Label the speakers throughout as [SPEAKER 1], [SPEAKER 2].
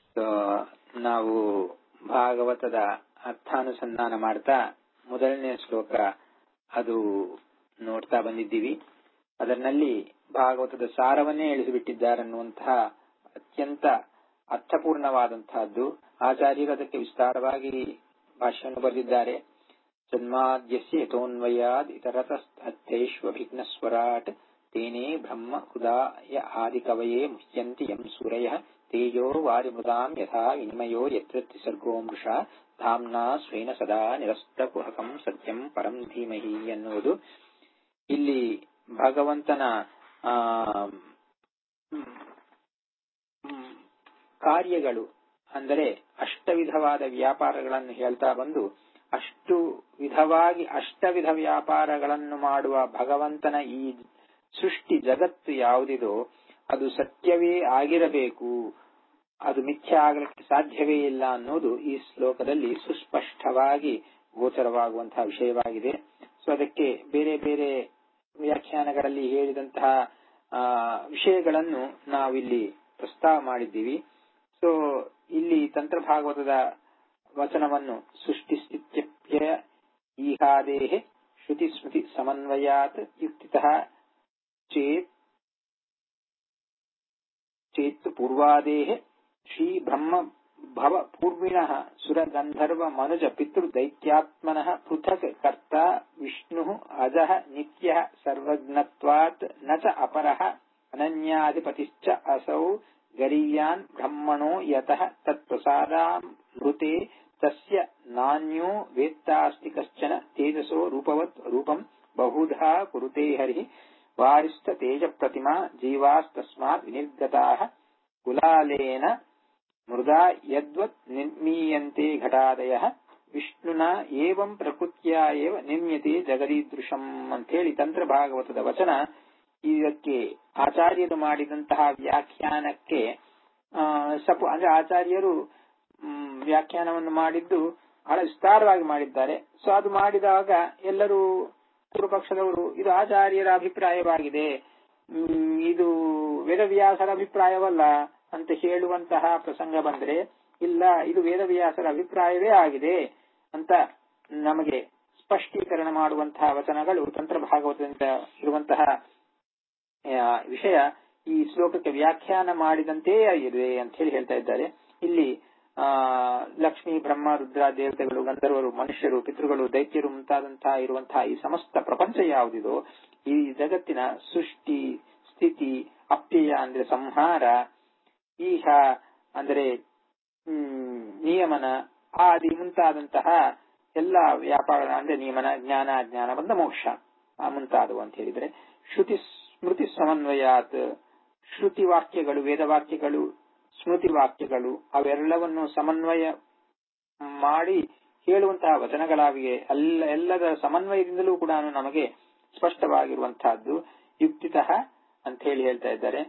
[SPEAKER 1] So ನಾವು ಭಾಗವತದ ಅರ್ಥಾನುಸಂಧಾನ ಮಾಡ್ತಾ ಮೊದಲನೇ ಶ್ಲೋಕ ಅದು ನೋಡ್ತಾ ಬಂದಿದ್ದೀವಿ ಅದರಲ್ಲಿ ಭಾಗವತದ ಸಾರವನ್ನೇ ಇಳಿಸಿಬಿಟ್ಟಿದ್ದಾರನ್ನುವಂತಹ ಅತ್ಯಂತ ಅರ್ಥಪೂರ್ಣವಾದಂತಹದ್ದು ಆಚಾರ್ಯರು ಅದಕ್ಕೆ ವಿಸ್ತಾರವಾಗಿ ಭಾಷೆಯನ್ನು ಬರೆದಿದ್ದಾರೆ ಜನ್ಮಾದ್ಯಸ್ಯ ಯಥೋನ್ವಯಾದ್ ಇತರತಸ್ಥೇಷ್ವಭಿಘ್ನ ಸ್ವರಾಟ್ ತೇನೇ ಬ್ರಹ್ಮ ಹೃದಾಯ ಆದಿಕವಯೇ ಮುಹ್ಯಂತಿ ಯಂ ಸೂರಯ ತೇಜೋ ವಾರಿಮೃದಾಂ ಯಥಾ ವಿನಿಮಯೋ ಯತ್ರ ತ್ರಿಸರ್ಗೋ ಮೃಷ ಧಾಮ್ನಾ ಸ್ವೇನ ಸದಾ ನಿರಸ್ತ ಕುಹಕಂ ಸತ್ಯಂ ಪರಂ ಧೀಮಹಿ ಎನ್ನುವುದು ಇಲ್ಲಿ ಭಗವಂತನ ಆ ಕಾರ್ಯಗಳು ಅಂದರೆ ಅಷ್ಟವಿಧವಾದ ವ್ಯಾಪಾರಗಳನ್ನು ಹೇಳ್ತಾ ಬಂದು ಅಷ್ಟು ವಿಧವಾಗಿ ಅಷ್ಟವಿಧ ವ್ಯಾಪಾರಗಳನ್ನು ಮಾಡುವ ಭಗವಂತನ ಈ ಸೃಷ್ಟಿ ಜಗತ್ತು ಯಾವುದಿದೋ ಅದು ಸತ್ಯವೇ ಆಗಿರಬೇಕು ಅದು ಮಿಥ್ಯ ಆಗಲಿಕ್ಕೆ ಸಾಧ್ಯವೇ ಇಲ್ಲ ಅನ್ನೋದು ಈ ಶ್ಲೋಕದಲ್ಲಿ ಸುಸ್ಪಷ್ಟವಾಗಿ ಗೋಚರವಾಗುವಂತಹ ವಿಷಯವಾಗಿದೆ ಸೊ ಅದಕ್ಕೆ ಬೇರೆ ಬೇರೆ ವ್ಯಾಖ್ಯಾನಗಳಲ್ಲಿ ಹೇಳಿದಂತಹ ವಿಷಯಗಳನ್ನು ನಾವಿಲ್ಲಿ ಪ್ರಸ್ತಾವ ಮಾಡಿದ್ದೀವಿ ಸೊ ಇಲ್ಲಿ ತಂತ್ರಭಾಗವತದ ವಚನವನ್ನು ಸೃಷ್ಟಿ ಸ್ಥಿತ್ಯಪ್ಯಯ ಈಹಾದೇಹೆ ಶ್ರುತಿ ಸ್ಮೃತಿ ಸಮನ್ವಯಾತ್ ಯುಕ್ತಿತಃ ಚೇತ್ ಚೇತ್ ಪೂರ್ವಾದೇಹೆ ಶ್ರೀ ಬ್ರಹ್ಮ ಭವ ಪೂರ್ವಿಣಃ ಸುರಗಂಧರ್ವ ಮನುಜ ಪಿತೃ ದೈತ್ಯಾತ್ಮನಃ ಪೃಥಕ್ ಕರ್ತ ವಿಷ್ಣು ಅಜಃ ನಿತ್ಯ ಸರ್ವಜ್ಞತ್ವಾತ್ ನ ಚ ಅಪರಃ ಅನನ್ಯಾಧಿಪತಿಶ್ಚ ಅಸೌ ಗರೀಯಾನ್ ಬ್ರಹ್ಮಣೋ ಯತಃ ತತ್ಪ್ರಸಾದಾಮೃತೆ ತಸ್ಯ ನಾನ್ಯೋ ವೇತ್ತಾಸ್ತಿ ಕಶ್ಚನ ತೇಜಸೋ ರೂಪವತ್ ರೂಪಂ ಬಹುಧಾ ಕುರುತೆ ಹರಿ ವಾರಿಸ್ಥ ತೇಜ ಪ್ರತಿಮಾ ಜೀವಾಸ್ತಸ್ಮಾತ್ ವಿನಿರ್ಗತಾಃ ಕುಲಾಲೇನ ಮೃದಾ ಯದ್ವತ್ ನಿರ್ಮೀಯಂತೆ ಘಟಾದಯ ವಿಷ್ಣುನ ಏವಂ ಪ್ರಕೃತಿಯ ಏವ ನಿರ್ಮ್ಯತೆ ಜಗದೀದೃಶಂ ಅಂತೇಳಿ ತಂತ್ರ ಭಾಗವತದ ವಚನ ಇದಕ್ಕೆ ಆಚಾರ್ಯರು ಮಾಡಿದಂತಹ ವ್ಯಾಖ್ಯಾನಕ್ಕೆ ಸಪು ಅಂದ್ರೆ ಆಚಾರ್ಯರು ವ್ಯಾಖ್ಯಾನವನ್ನು ಮಾಡಿದ್ದು ಬಹಳ ವಿಸ್ತಾರವಾಗಿ ಮಾಡಿದ್ದಾರೆ ಸೊ ಅದು ಮಾಡಿದಾಗ ಎಲ್ಲರೂ ಪೂರ್ವಪಕ್ಷದವರು ಇದು ಆಚಾರ್ಯರ ಅಭಿಪ್ರಾಯವಾಗಿದೆ ಇದು ವೇದವ್ಯಾಸರ ಅಭಿಪ್ರಾಯವಲ್ಲ ಅಂತ ಹೇಳುವಂತಹ ಪ್ರಸಂಗ ಬಂದ್ರೆ ಇಲ್ಲ ಇದು ವೇದವ್ಯಾಸರ ಅಭಿಪ್ರಾಯವೇ ಆಗಿದೆ ಅಂತ ನಮಗೆ ಸ್ಪಷ್ಟೀಕರಣ ಮಾಡುವಂತಹ ವಚನಗಳು ತಂತ್ರ ಭಾಗವತದಿಂದ ಇರುವಂತಹ ವಿಷಯ ಈ ಶ್ಲೋಕಕ್ಕೆ ವ್ಯಾಖ್ಯಾನ ಮಾಡಿದಂತೆ ಇದೆ ಅಂತ ಹೇಳಿ ಹೇಳ್ತಾ ಇದ್ದಾರೆ ಇಲ್ಲಿ ಆ ಲಕ್ಷ್ಮೀ ಬ್ರಹ್ಮ ರುದ್ರ ದೇವತೆಗಳು ಗಂಧರ್ವರು ಮನುಷ್ಯರು ಪಿತೃಗಳು ದೈತ್ಯರು ಮುಂತಾದಂತಹ ಇರುವಂತಹ ಈ ಸಮಸ್ತ ಪ್ರಪಂಚ ಯಾವುದಿದೋ ಈ ಜಗತ್ತಿನ ಸೃಷ್ಟಿ ಸ್ಥಿತಿ ಅಪ್ಯಯ ಅಂದ್ರೆ ಸಂಹಾರ ಈಹ ಅಂದರೆ ನಿಯಮನ ಆದಿ ಮುಂತಾದಂತಹ ಎಲ್ಲ ವ್ಯಾಪಾರ ಅಂದ್ರೆ ನಿಯಮನ ಜ್ಞಾನ ಅಜ್ಞಾನ ಬಂದ ಮೋಕ್ಷ ಮುಂತಾದವು ಅಂತ ಹೇಳಿದ್ರೆ ಶ್ರುತಿ ಸ್ಮೃತಿ ಸಮನ್ವಯಾತ್ ಶ್ರುತಿ ವಾಕ್ಯಗಳು ವೇದ ವಾಕ್ಯಗಳು ಸ್ಮೃತಿ ವಾಕ್ಯಗಳು ಅವೆಲ್ಲವನ್ನು ಸಮನ್ವಯ ಮಾಡಿ ಹೇಳುವಂತಹ ವಚನಗಳಾಗಿವೆ ಎಲ್ಲ ಎಲ್ಲದ ಸಮನ್ವಯದಿಂದಲೂ ಕೂಡ ನಮಗೆ ಸ್ಪಷ್ಟವಾಗಿರುವಂತಹದ್ದು ಯುಕ್ತಿತಃ ಅಂತ ಹೇಳಿ ಹೇಳ್ತಾ ಇದ್ದಾರೆ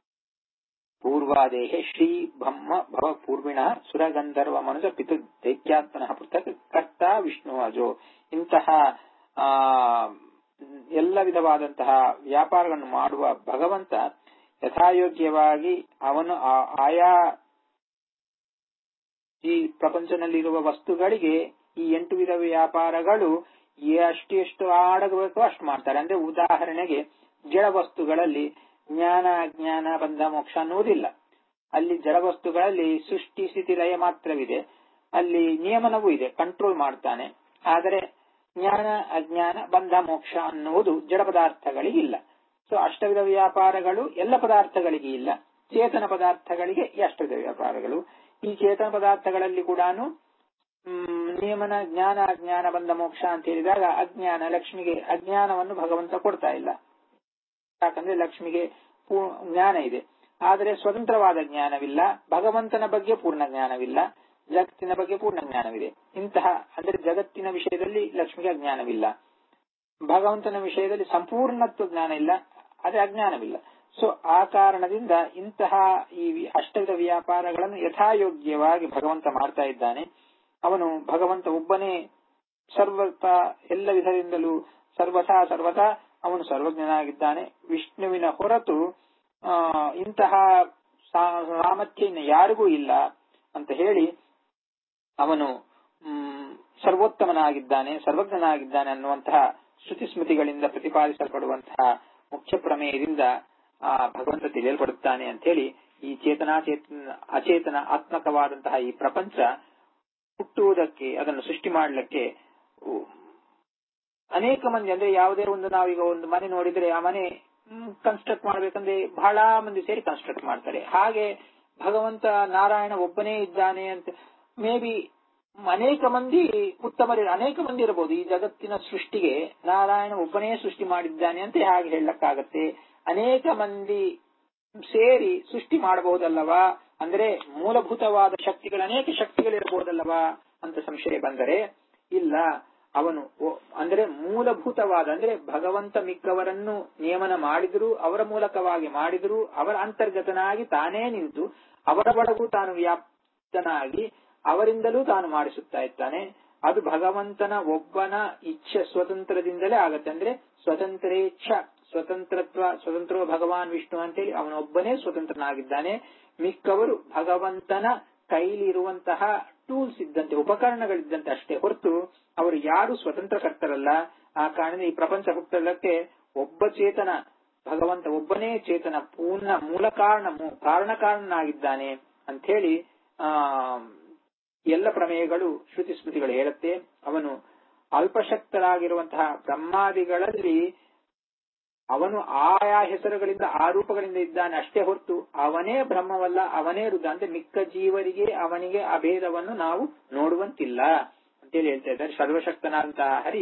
[SPEAKER 1] ಪೂರ್ವಾದೇಹೆ ಶ್ರೀ ಬ್ರಹ್ಮ ಭವ ಪೂರ್ವಿಣ ಸುರಗಂಧರ್ವ ಮನುಜ ಪಿತು ದೈತ್ಯಾತ್ಮನಃ ಪೃಥಕ್ ಕರ್ತ ವಿಷ್ಣು ಅಜೋ ಇಂತಹ ಆ ಎಲ್ಲ ವಿಧವಾದಂತಹ ವ್ಯಾಪಾರಗಳನ್ನು ಮಾಡುವ ಭಗವಂತ ಯಥಾಯೋಗ್ಯವಾಗಿ ಅವನು ಆಯಾ ಈ ಪ್ರಪಂಚದಲ್ಲಿರುವ ವಸ್ತುಗಳಿಗೆ ಈ ಎಂಟು ವಿಧ ವ್ಯಾಪಾರಗಳು ಎಷ್ಟು ಎಷ್ಟು ಆಡಬೇಕು ಅಷ್ಟು ಮಾಡ್ತಾರೆ ಅಂದ್ರೆ ಉದಾಹರಣೆಗೆ ಜಡ ವಸ್ತುಗಳಲ್ಲಿ ಜ್ಞಾನ ಅಜ್ಞಾನ ಬಂಧ ಮೋಕ್ಷ ಅನ್ನುವುದಿಲ್ಲ ಅಲ್ಲಿ ಜಡ ವಸ್ತುಗಳಲ್ಲಿ ಸೃಷ್ಟಿ ಸ್ಥಿತಿ ಲಯ ಮಾತ್ರವಿದೆ ಅಲ್ಲಿ ನಿಯಮನವೂ ಇದೆ ಕಂಟ್ರೋಲ್ ಮಾಡ್ತಾನೆ ಆದರೆ ಜ್ಞಾನ ಅಜ್ಞಾನ ಬಂಧ ಮೋಕ್ಷ ಅನ್ನುವುದು ಜಡ ಪದಾರ್ಥಗಳಿಗೆ ಇಲ್ಲ ಸೊ ಅಷ್ಟವಿಧ ವ್ಯಾಪಾರಗಳು ಎಲ್ಲ ಪದಾರ್ಥಗಳಿಗೆ ಇಲ್ಲ ಚೇತನ ಪದಾರ್ಥಗಳಿಗೆ ಅಷ್ಟವಿಧ ವ್ಯಾಪಾರಗಳು ಈ ಚೇತನ ಪದಾರ್ಥಗಳಲ್ಲಿ ಕೂಡ ನಿಯಮನ ಜ್ಞಾನ ಅಜ್ಞಾನ ಬಂದ ಮೋಕ್ಷ ಅಂತ ಹೇಳಿದಾಗ ಅಜ್ಞಾನ ಲಕ್ಷ್ಮಿಗೆ ಅಜ್ಞಾನವನ್ನು ಭಗವಂತ ಕೊಡ್ತಾ ಇಲ್ಲ ಯಾಕಂದ್ರೆ ಲಕ್ಷ್ಮಿಗೆ ಜ್ಞಾನ ಇದೆ ಆದರೆ ಸ್ವತಂತ್ರವಾದ ಜ್ಞಾನವಿಲ್ಲ ಭಗವಂತನ ಬಗ್ಗೆ ಪೂರ್ಣ ಜ್ಞಾನವಿಲ್ಲ ಜಗತ್ತಿನ ಬಗ್ಗೆ ಪೂರ್ಣ ಜ್ಞಾನವಿದೆ ಇಂತಹ ಅಂದ್ರೆ ಜಗತ್ತಿನ ವಿಷಯದಲ್ಲಿ ಲಕ್ಷ್ಮಿಗೆ ಅಜ್ಞಾನವಿಲ್ಲ ಭಗವಂತನ ವಿಷಯದಲ್ಲಿ ಸಂಪೂರ್ಣತ್ವ ಜ್ಞಾನ ಇಲ್ಲ ಅದೇ ಅಜ್ಞಾನವಿಲ್ಲ ಸೊ ಆ ಕಾರಣದಿಂದ ಇಂತಹ ಈ ಅಷ್ಟವಿಧ ವ್ಯಾಪಾರಗಳನ್ನು ಯಥಾಯೋಗ್ಯವಾಗಿ ಭಗವಂತ ಮಾಡ್ತಾ ಇದ್ದಾನೆ ಅವನು ಭಗವಂತ ಒಬ್ಬನೇ ಸರ್ವತ ಎಲ್ಲ ವಿಧದಿಂದಲೂ ಸರ್ವಥಾ ಸರ್ವಥಾ ಅವನು ಸರ್ವಜ್ಞನಾಗಿದ್ದಾನೆ ವಿಷ್ಣುವಿನ ಹೊರತು ಆ ಇಂತಹ ಸಾಮರ್ಥ್ಯ ಇನ್ನು ಯಾರಿಗೂ ಇಲ್ಲ ಅಂತ ಹೇಳಿ ಅವನು ಮ್, ಸರ್ವೋತ್ತಮನಾಗಿದ್ದಾನೆ ಸರ್ವಜ್ಞನಾಗಿದ್ದಾನೆ ಅನ್ನುವಂತಹ ಶ್ರುತಿ ಸ್ಮೃತಿಗಳಿಂದ ಪ್ರತಿಪಾದಿಸಲ್ಪಡುವಂತಹ ಮುಖ್ಯ ಪ್ರಮೇಯದಿಂದ ಆ ಭಗವಂತ ತಿಳಿಯಲ್ಪಡುತ್ತಾನೆ ಅಂತ ಹೇಳಿ ಈ ಚೇತನಾಚೇತನ ಅಚೇತನ ಆತ್ಮಕವಾದಂತಹ ಈ ಪ್ರಪಂಚ ಹುಟ್ಟುವುದಕ್ಕೆ ಅದನ್ನು ಸೃಷ್ಟಿ ಮಾಡಲಿಕ್ಕೆ ಅನೇಕ ಮಂದಿ ಅಂದ್ರೆ ಯಾವುದೇ ಒಂದು ನಾವೀಗ ಒಂದು ಮನೆ ನೋಡಿದ್ರೆ ಆ ಮನೆ ಕನ್ಸ್ಟ್ರಕ್ಟ್ ಮಾಡ್ಬೇಕಂದ್ರೆ ಬಹಳ ಮಂದಿ ಸೇರಿ ಕನ್ಸ್ಟ್ರಕ್ಟ್ ಮಾಡ್ತಾರೆ ಹಾಗೆ ಭಗವಂತ ನಾರಾಯಣ ಒಬ್ಬನೇ ಇದ್ದಾನೆ ಅಂತ ಮೇ ಬಿ ಅನೇಕ ಮಂದಿ ಉತ್ತಮರು ಅನೇಕ ಮಂದಿ ಇರಬಹುದು ಈ ಜಗತ್ತಿನ ಸೃಷ್ಟಿಗೆ ನಾರಾಯಣ ಒಬ್ಬನೇ ಸೃಷ್ಟಿ ಮಾಡಿದ್ದಾನೆ ಅಂತ ಹಾಗೆ ಹೇಳಕ್ಕಾಗತ್ತೆ ಅನೇಕ ಮಂದಿ ಸೇರಿ ಸೃಷ್ಟಿ ಮಾಡಬಹುದಲ್ಲವಾ ಅಂದ್ರೆ ಮೂಲಭೂತವಾದ ಶಕ್ತಿಗಳು ಅನೇಕ ಶಕ್ತಿಗಳಿರಬಹುದಲ್ಲವಾ ಅಂತ ಸಂಶಯ ಬಂದರೆ ಇಲ್ಲ ಅವನು ಒ- ಅಂದ್ರೆ ಮೂಲಭೂತವಾದ ಅಂದ್ರೆ ಭಗವಂತ ಮಿಕ್ಕವರನ್ನು ನಿಯಮನ ಮಾಡಿದ್ರು ಅವರ ಮೂಲಕವಾಗಿ ಮಾಡಿದ್ರು ಅವರ ಅಂತರ್ಗತನಾಗಿ ತಾನೇ ನಿಂತು ಅವರ ಒಳಗೂ ತಾನು ವ್ಯಾಪ್ತನಾಗಿ ಅವರಿಂದಲೂ ತಾನು ಮಾಡಿಸುತ್ತಾ ಇದ್ದಾನೆ ಅದು ಭಗವಂತನ ಒಬ್ಬನ ಇಚ್ಛೆ ಸ್ವತಂತ್ರದಿಂದಲೇ ಆಗತ್ತೆ ಅಂದ್ರೆ ಸ್ವತಂತ್ರೇಚ್ಛ ಸ್ವತಂತ್ರತ್ವ ಸ್ವತಂತ್ರೋ ಭಗವಾನ್ ವಿಷ್ಣು ಅಂತೇಳಿ ಅವನೊಬ್ಬನೇ ಸ್ವತಂತ್ರನಾಗಿದ್ದಾನೆ ಮಿಕ್ಕವರು ಭಗವಂತನ ಕೈಲಿರುವಂತಹ ಟೂಲ್ಸ್ ಇದ್ದಂತೆ ಉಪಕರಣಗಳಿದ್ದಂತೆ ಅಷ್ಟೇ ಹೊರತು ಅವರು ಯಾರು ಸ್ವತಂತ್ರ ಕರ್ತರಲ್ಲ ಆ ಕಾರಣ ಈ ಪ್ರಪಂಚ ಹುಟ್ಟಲಕ್ಕೆ ಒಬ್ಬ ಚೇತನ ಭಗವಂತ ಒಬ್ಬನೇ ಚೇತನ ಪೂರ್ಣ ಮೂಲ ಕಾರಣ ಮೂ- ಕಾರಣ ಕಾರಣನಾಗಿದ್ದಾನೆ ಅಂತ ಹೇಳಿ ಆ ಎಲ್ಲ ಪ್ರಮೇಯಗಳು ಶ್ರುತಿ ಸ್ಮೃತಿಗಳು ಹೇಳುತ್ತೆ ಅವನು ಅಲ್ಪಶಕ್ತರಾಗಿರುವಂತಹ ಬ್ರಹ್ಮಾದಿಗಳಲ್ಲಿ ಅವನು ಆಯಾ ಹೆಸರುಗಳಿಂದ ಆ ರೂಪಗಳಿಂದ ಇದ್ದಾನೆ ಅಷ್ಟೇ ಹೊರತು ಅವನೇ ಬ್ರಹ್ಮವಲ್ಲ ಅವನೇ ರುದ್ರ ಅಂದ್ರೆ ಮಿಕ್ಕ ಜೀವರಿಗೆ ಅವನಿಗೆ ಅಭೇದವನ್ನು ನಾವು ನೋಡುವಂತಿಲ್ಲ ಅಂತೇಳಿ ಹೇಳ್ತಾ ಇದ್ದಾರೆ ಸರ್ವಶಕ್ತನಾದಂತಹ ಹರಿ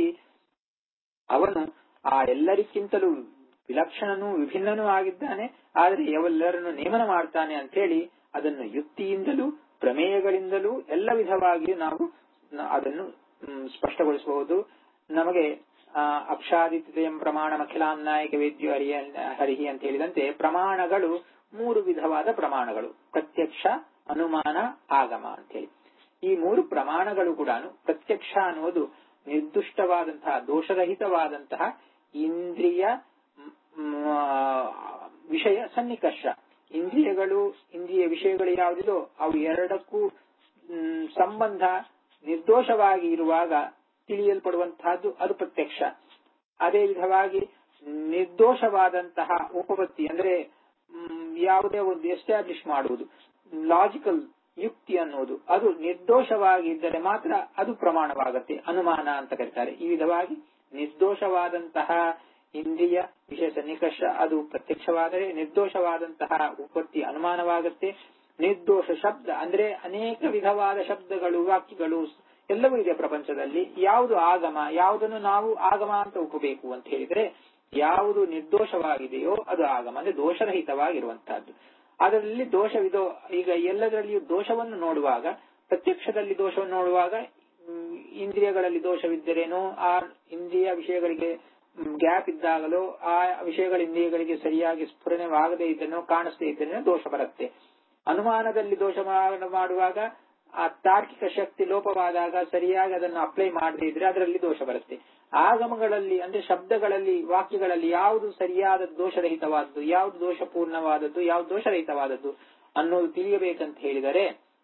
[SPEAKER 1] ಅವನು ಆ ಎಲ್ಲರಿಗಿಂತಲೂ ವಿಲಕ್ಷಣನೂ ವಿಭಿನ್ನನೂ ಆಗಿದ್ದಾನೆ ಆದರೆ ಎಲ್ಲರನ್ನು ನೇಮನ ಮಾಡ್ತಾನೆ ಅಂತ ಹೇಳಿ ಅದನ್ನು ಯುಕ್ತಿಯಿಂದಲೂ ಪ್ರಮೇಯಗಳಿಂದಲೂ ಎಲ್ಲ ವಿಧವಾಗಿ ನಾವು ನ- ಅದನ್ನು ಮ್, ಸ್ಪಷ್ಟಗೊಳಿಸಬಹುದು ನಮಗೆ ಆ, ಅಕ್ಷಾದಿತ್ಯಂ ಪ್ರಮಾಣ ಅಖಿಲಾನ್ನಾಯಕ ವೇದ್ಯೋ ಹರಿಯ ಹರಿಹಿ ಅಂತ ಹೇಳಿದಂತೆ ಪ್ರಮಾಣಗಳು ಮೂರು ವಿಧವಾದ ಪ್ರಮಾಣಗಳು ಪ್ರತ್ಯಕ್ಷ ಅನುಮಾನ ಆಗಮ ಅಂತ ಹೇಳಿ ಈ ಮೂರು ಪ್ರಮಾಣಗಳು ಕೂಡ ಪ್ರತ್ಯಕ್ಷ ಅನ್ನುವುದು ನಿರ್ದುಷ್ಟವಾದಂತಹ ದೋಷರಹಿತವಾದಂತಹ ಇಂದ್ರಿಯ ಮ್, ಆ, ವಿಷಯ ಸನ್ನಿಕರ್ಷ ಇಂದ್ರಿಯಗಳು ಇಂದ್ರಿಯ ವಿಷಯಗಳು ಯಾವುದಿದೋ ಅವು ಎರಡಕ್ಕೂ ಮ್, ಸಂಬಂಧ ನಿರ್ದೋಷವಾಗಿ ಇರುವಾಗ ತಿಳಿಯಲ್ಪಡುವಂತಹದ್ದು ಅದು ಪ್ರತ್ಯಕ್ಷ ಅದೇ ವಿಧವಾಗಿ ನಿರ್ದೋಷವಾದಂತಹ ಉಪಪತ್ತಿ ಅಂದ್ರೆ ಮ್, ಯಾವುದೇ ಒಂದು ಎಸ್ಟಾಬ್ಲಿಷ್ ಮಾಡುವುದು ಲಾಜಿಕಲ್ ಯುಕ್ತಿ ಅನ್ನುವುದು ಅದು ನಿರ್ದೋಷವಾಗಿ ಇದ್ದರೆ ಮಾತ್ರ ಅದು ಪ್ರಮಾಣವಾಗತ್ತೆ ಅನುಮಾನ ಅಂತ ಕರೀತಾರೆ ಈ ವಿಧವಾಗಿ ನಿರ್ದೋಷವಾದಂತಹ ಇಂದ್ರಿಯ ವಿಷಯ ಸನ್ನಿಕರ್ಷ ಅದು ಪ್ರತ್ಯಕ್ಷವಾದರೆ ನಿರ್ದೋಷವಾದಂತಹ ಉಪತ್ತಿ ಅನುಮಾನವಾಗುತ್ತೆ ನಿರ್ದೋಷ ಶಬ್ದ ಅಂದ್ರೆ ಅನೇಕ ವಿಧವಾದ ಶಬ್ದಗಳು ವಾಕ್ಯಗಳು ಎಲ್ಲವೂ ಇದೆ ಪ್ರಪಂಚದಲ್ಲಿ ಯಾವುದು ಆಗಮ ಯಾವುದನ್ನು ನಾವು ಆಗಮ ಅಂತ ಒಪ್ಪಬೇಕು ಅಂತ ಹೇಳಿದ್ರೆ ಯಾವುದು ನಿರ್ದೋಷವಾಗಿದೆಯೋ ಅದು ಆಗಮ ಅಂದ್ರೆ ದೋಷರಹಿತವಾಗಿರುವಂತಹದ್ದು ಅದರಲ್ಲಿ ದೋಷವಿದೋ ಈಗ ಎಲ್ಲದರಲ್ಲಿಯೂ ದೋಷವನ್ನು ನೋಡುವಾಗ ಪ್ರತ್ಯಕ್ಷದಲ್ಲಿ ದೋಷವನ್ನು ನೋಡುವಾಗ ಮ್, ಇಂದ್ರಿಯಗಳಲ್ಲಿ ದೋಷವಿದ್ದರೇನೋ ಆ ಇಂದ್ರಿಯ ವಿಷಯಗಳಿಗೆ ಗ್ಯಾಪ್ ಇದ್ದಾಗಲೋ ಆ ವಿಷಯಗಳ ಇಂದ್ರಿಯಗಳಿಗೆ ಸರಿಯಾಗಿ ಸ್ಫುರಣವಾಗದೇ ಇದ್ದನೋ ಕಾಣಿಸದೇ ಇದ್ದನೋ ದೋಷ ಬರುತ್ತೆ ಅನುಮಾನದಲ್ಲಿ ದೋಷ ಮಾ- ಮಾಡುವಾಗ ಆ ತಾರ್ಕಿಕ ಶಕ್ತಿ ಲೋಪವಾದಾಗ ಸರಿಯಾಗಿ ಅದನ್ನು ಅಪ್ಲೈ ಮಾಡದೇ ಇದ್ರೆ ಅದರಲ್ಲಿ ದೋಷ ಬರುತ್ತೆ ಆಗಮಗಳಲ್ಲಿ ಅಂದ್ರೆ ಶಬ್ದಗಳಲ್ಲಿ ವಾಕ್ಯಗಳಲ್ಲಿ ಯಾವುದು ಸರಿಯಾದ ದೋಷರಹಿತವಾದದ್ದು ಯಾವುದು ದೋಷಪೂರ್ಣವಾದದ್ದು ಯಾವುದು ದೋಷರಹಿತವಾದದ್ದು ಅನ್ನೋದು ತಿಳಿಯಬೇಕಂತ ಹೇಳಿದರೆ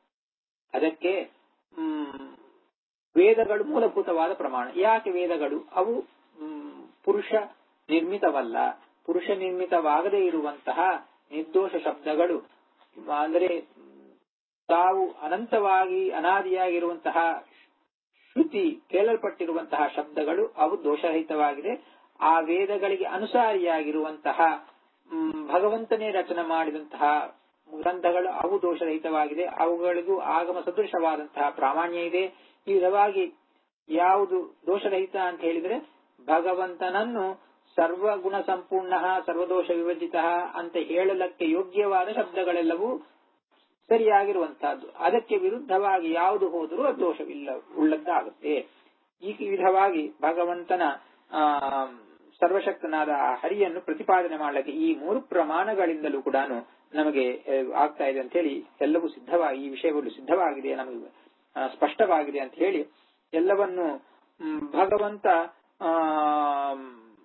[SPEAKER 1] ಅದಕ್ಕೆ ಮ್, ವೇದಗಳು ಮೂಲಭೂತವಾದ ಪ್ರಮಾಣ ಯಾಕೆ ವೇದಗಳು ಅವು ಮ್, ಪುರುಷ ನಿರ್ಮಿತವಲ್ಲ ಪುರುಷ ನಿರ್ಮಿತವಾಗದೇ ಇರುವಂತಹ ನಿರ್ದೋಷ ಶಬ್ದಗಳು ಅಂದರೆ ತಾವು ಅನಂತವಾಗಿ ಅನಾದಿಯಾಗಿರುವಂತಹ ಶ್ರುತಿ ಕೇಳಲ್ಪಟ್ಟಿರುವಂತಹ ಶಬ್ದಗಳು ಅವು ದೋಷರಹಿತವಾಗಿದೆ ಆ ವೇದಗಳಿಗೆ ಅನುಸಾರಿಯಾಗಿರುವಂತಹ ಮ್, ಭಗವಂತನೇ ರಚನೆ ಮಾಡಿದಂತಹ ಗ್ರಂಥಗಳು ಅವು ದೋಷರಹಿತವಾಗಿದೆ ಅವುಗಳಿಗೂ ಆಗಮ ಸದೃಶವಾದಂತಹ ಪ್ರಾಮಾಣ್ಯ ಇದೆ ಈ ವಿಧವಾಗಿ ಯಾವುದು ದೋಷರಹಿತ ಅಂತ ಹೇಳಿದ್ರೆ ಭಗವಂತನನ್ನು ಸರ್ವಗುಣ ಸಂಪೂರ್ಣ ಸರ್ವದೋಷ ವಿಭಜಿತ ಅಂತ ಹೇಳಲಕ್ಕೆ ಯೋಗ್ಯವಾದ ಶಬ್ದಗಳೆಲ್ಲವೂ ಸರಿಯಾಗಿರುವಂತಹದ್ದು ಅದಕ್ಕೆ ವಿರುದ್ಧವಾಗಿ ಯಾವುದು ಹೋದರೂ ಅದು ದೋಷವಿಲ್ಲ ಉಳ್ಳದ್ದಾಗುತ್ತೆ ಈ ವಿಧವಾಗಿ ಭಗವಂತನ ಆ ಸರ್ವಶಕ್ತನಾದ ಆ ಹರಿಯನ್ನು ಪ್ರತಿಪಾದನೆ ಮಾಡಲಿಕ್ಕೆ ಈ ಮೂರು ಪ್ರಮಾಣಗಳಿಂದಲೂ ಕೂಡ ನಮಗೆ ಆ, ಆಗ್ತಾ ಇದೆ ಅಂತ ಹೇಳಿ ಎಲ್ಲವೂ ಸಿದ್ಧವಾಗಿ ಈ ವಿಷಯಗಳು ಸಿದ್ಧವಾಗಿದೆ ನಮಗೆ ಆ, ಸ್ಪಷ್ಟವಾಗಿದೆ ಅಂತ ಹೇಳಿ ಎಲ್ಲವನ್ನು ಮ್, ಭಗವಂತ ಆ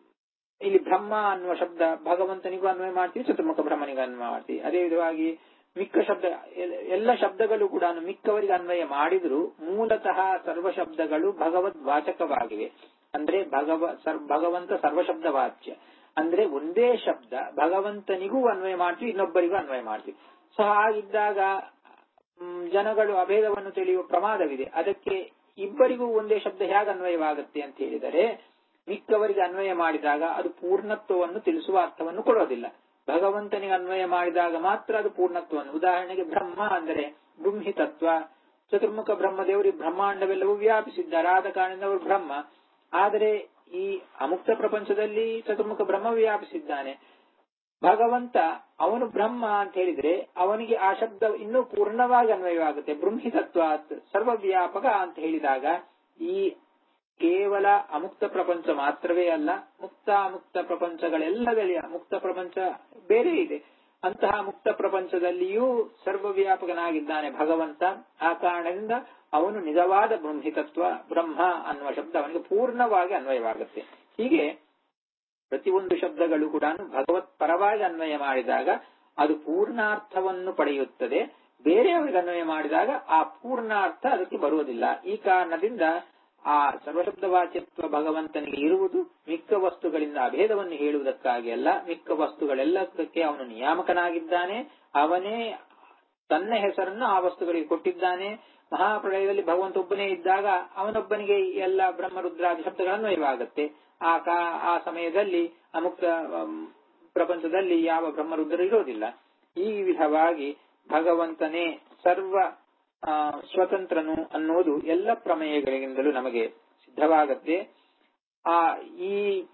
[SPEAKER 1] ಇಲ್ಲಿ ಬ್ರಹ್ಮ ಅನ್ನುವ ಶಬ್ದ ಭಗವಂತನಿಗೂ ಅನ್ವಯ ಮಾಡ್ತೀವಿ ಚತುರ್ಮುಖ ಬ್ರಹ್ಮನಿಗೂ ಅನ್ವಯ ಮಾಡ್ತೀವಿ ಅದೇ ವಿಧವಾಗಿ ಮಿಕ್ಕ ಶಬ್ದ ಎ- ಎಲ್ಲ ಶಬ್ದಗಳು ಕೂಡ ಮಿಕ್ಕವರಿಗೆ ಅನ್ವಯ ಮಾಡಿದ್ರು ಮೂಲತಃ ಸರ್ವ ಶಬ್ದಗಳು ಭಗವದ್ ವಾಚಕವಾಗಿವೆ ಅಂದ್ರೆ ಭಗವ ಸರ್- ಭಗವಂತ ಸರ್ವಶಬ್ದ ವಾಚ್ಯ ಅಂದ್ರೆ ಒಂದೇ ಶಬ್ದ ಭಗವಂತನಿಗೂ ಅನ್ವಯ ಮಾಡ್ತೀವಿ ಇನ್ನೊಬ್ಬರಿಗೂ ಅನ್ವಯ ಮಾಡ್ತೀವಿ ಸೊ ಹಾಗಿದ್ದಾಗ ಮ್, ಜನಗಳು ಅಭೇದವನ್ನು ತಿಳಿಯುವ ಪ್ರಮಾದವಿದೆ ಅದಕ್ಕೆ ಇಬ್ಬರಿಗೂ ಒಂದೇ ಶಬ್ದ ಹೇಗೆ ಅನ್ವಯವಾಗುತ್ತೆ ಅಂತ ಹೇಳಿದರೆ ಮಿಕ್ಕವರಿಗೆ ಅನ್ವಯ ಮಾಡಿದಾಗ ಅದು ಪೂರ್ಣತ್ವವನ್ನು ತಿಳಿಸುವ ಅರ್ಥವನ್ನು ಕೊಡೋದಿಲ್ಲ ಭಗವಂತನಿಗೆ ಅನ್ವಯ ಮಾಡಿದಾಗ ಮಾತ್ರ ಅದು ಪೂರ್ಣತ್ವವನ್ನು ಉದಾಹರಣೆಗೆ ಬ್ರಹ್ಮ ಅಂದರೆ ಬೃಂಹಿ ತತ್ವ ಚತುರ್ಮುಖ ಬ್ರಹ್ಮದೇವರು ಈ ಬ್ರಹ್ಮಾಂಡವೆಲ್ಲವೂ ವ್ಯಾಪಿಸಿದ್ದಾರೆ ಆದ ಕಾರಣದಿಂದ ಅವರು ಬ್ರಹ್ಮ ಆದರೆ ಈ ಅಮುಕ್ತ ಪ್ರಪಂಚದಲ್ಲಿ ಚತುರ್ಮುಖ ಬ್ರಹ್ಮ ವ್ಯಾಪಿಸಿದ್ದಾನೆ ಭಗವಂತ ಅವನು ಬ್ರಹ್ಮ ಅಂತ ಹೇಳಿದ್ರೆ ಅವನಿಗೆ ಆ ಶಬ್ದ ಇನ್ನೂ ಪೂರ್ಣವಾಗಿ ಅನ್ವಯವಾಗುತ್ತೆ ಬೃಂಹಿತತ್ವ ಸರ್ವವ್ಯಾಪಕ ಅಂತ ಹೇಳಿದಾಗ ಈ ಕೇವಲ ಅಮುಕ್ತ ಪ್ರಪಂಚ ಮಾತ್ರವೇ ಅಲ್ಲ ಮುಕ್ತ ಮುಕ್ತ ಪ್ರಪಂಚಗಳೆಲ್ಲದಲ್ಲಿ ಮುಕ್ತ ಪ್ರಪಂಚ ಬೇರೆ ಇದೆ ಅಂತಹ ಮುಕ್ತ ಪ್ರಪಂಚದಲ್ಲಿಯೂ ಸರ್ವವ್ಯಾಪಕನಾಗಿದ್ದಾನೆ ಭಗವಂತ ಆ ಕಾರಣದಿಂದ ಅವನು ನಿಜವಾದ ಬ್ರಹ್ಮಿತತ್ವ ಬ್ರಹ್ಮ ಅನ್ನುವ ಶಬ್ದ ಅವನಿಗೆ ಪೂರ್ಣವಾಗಿ ಅನ್ವಯವಾಗುತ್ತೆ ಹೀಗೆ ಪ್ರತಿಯೊಂದು ಶಬ್ದಗಳು ಕೂಡ ಭಗವತ್ ಪರವಾಗಿ ಅನ್ವಯ ಮಾಡಿದಾಗ ಅದು ಪೂರ್ಣಾರ್ಥವನ್ನು ಪಡೆಯುತ್ತದೆ ಬೇರೆಯವರಿಗೆ ಅನ್ವಯ ಮಾಡಿದಾಗ ಆ ಪೂರ್ಣಾರ್ಥ ಅದಕ್ಕೆ ಬರುವುದಿಲ್ಲ ಈ ಕಾರಣದಿಂದ ಆ ಸರ್ವಶಬ್ದ ವಾಚ್ಯತ್ವ ಭಗವಂತನಿಗೆ ಇರುವುದು ಮಿಕ್ಕ ವಸ್ತುಗಳಿಂದ ಅಭೇದವನ್ನು ಹೇಳುವುದಕ್ಕಾಗಿ ಅಲ್ಲ ಮಿಕ್ಕ ವಸ್ತುಗಳೆಲ್ಲದಕ್ಕೆ ಅವನು ನಿಯಾಮಕನಾಗಿದ್ದಾನೆ ಅವನೇ ತನ್ನ ಹೆಸರನ್ನು ಆ ವಸ್ತುಗಳಿಗೆ ಕೊಟ್ಟಿದ್ದಾನೆ ಮಹಾಪ್ರಳಯದಲ್ಲಿ ಭಗವಂತ ಒಬ್ಬನೇ ಇದ್ದಾಗ ಅವನೊಬ್ಬನಿಗೆ ಎಲ್ಲ ಬ್ರಹ್ಮರುದ್ರಾದಿ ಶಬ್ದಗಳ ಅನ್ವಯವಾಗುತ್ತೆ ಆ ಕಾ ಆ ಸಮಯದಲ್ಲಿ ಅಮುಕ್ತ ಅಮ್, ಪ್ರಪಂಚದಲ್ಲಿ ಯಾವ ಬ್ರಹ್ಮರುದ್ರರು ಇರೋದಿಲ್ಲ ಈ ವಿಧವಾಗಿ ಭಗವಂತನೇ ಸರ್ವ ಆ, ಸ್ವತಂತ್ರನು ಅನ್ನೋದು ಎಲ್ಲ ಪ್ರಮೇಯಗಳಿಂದಲೂ ನಮಗೆ ಸಿದ್ಧವಾಗತ್ತೆ ಆ ಈ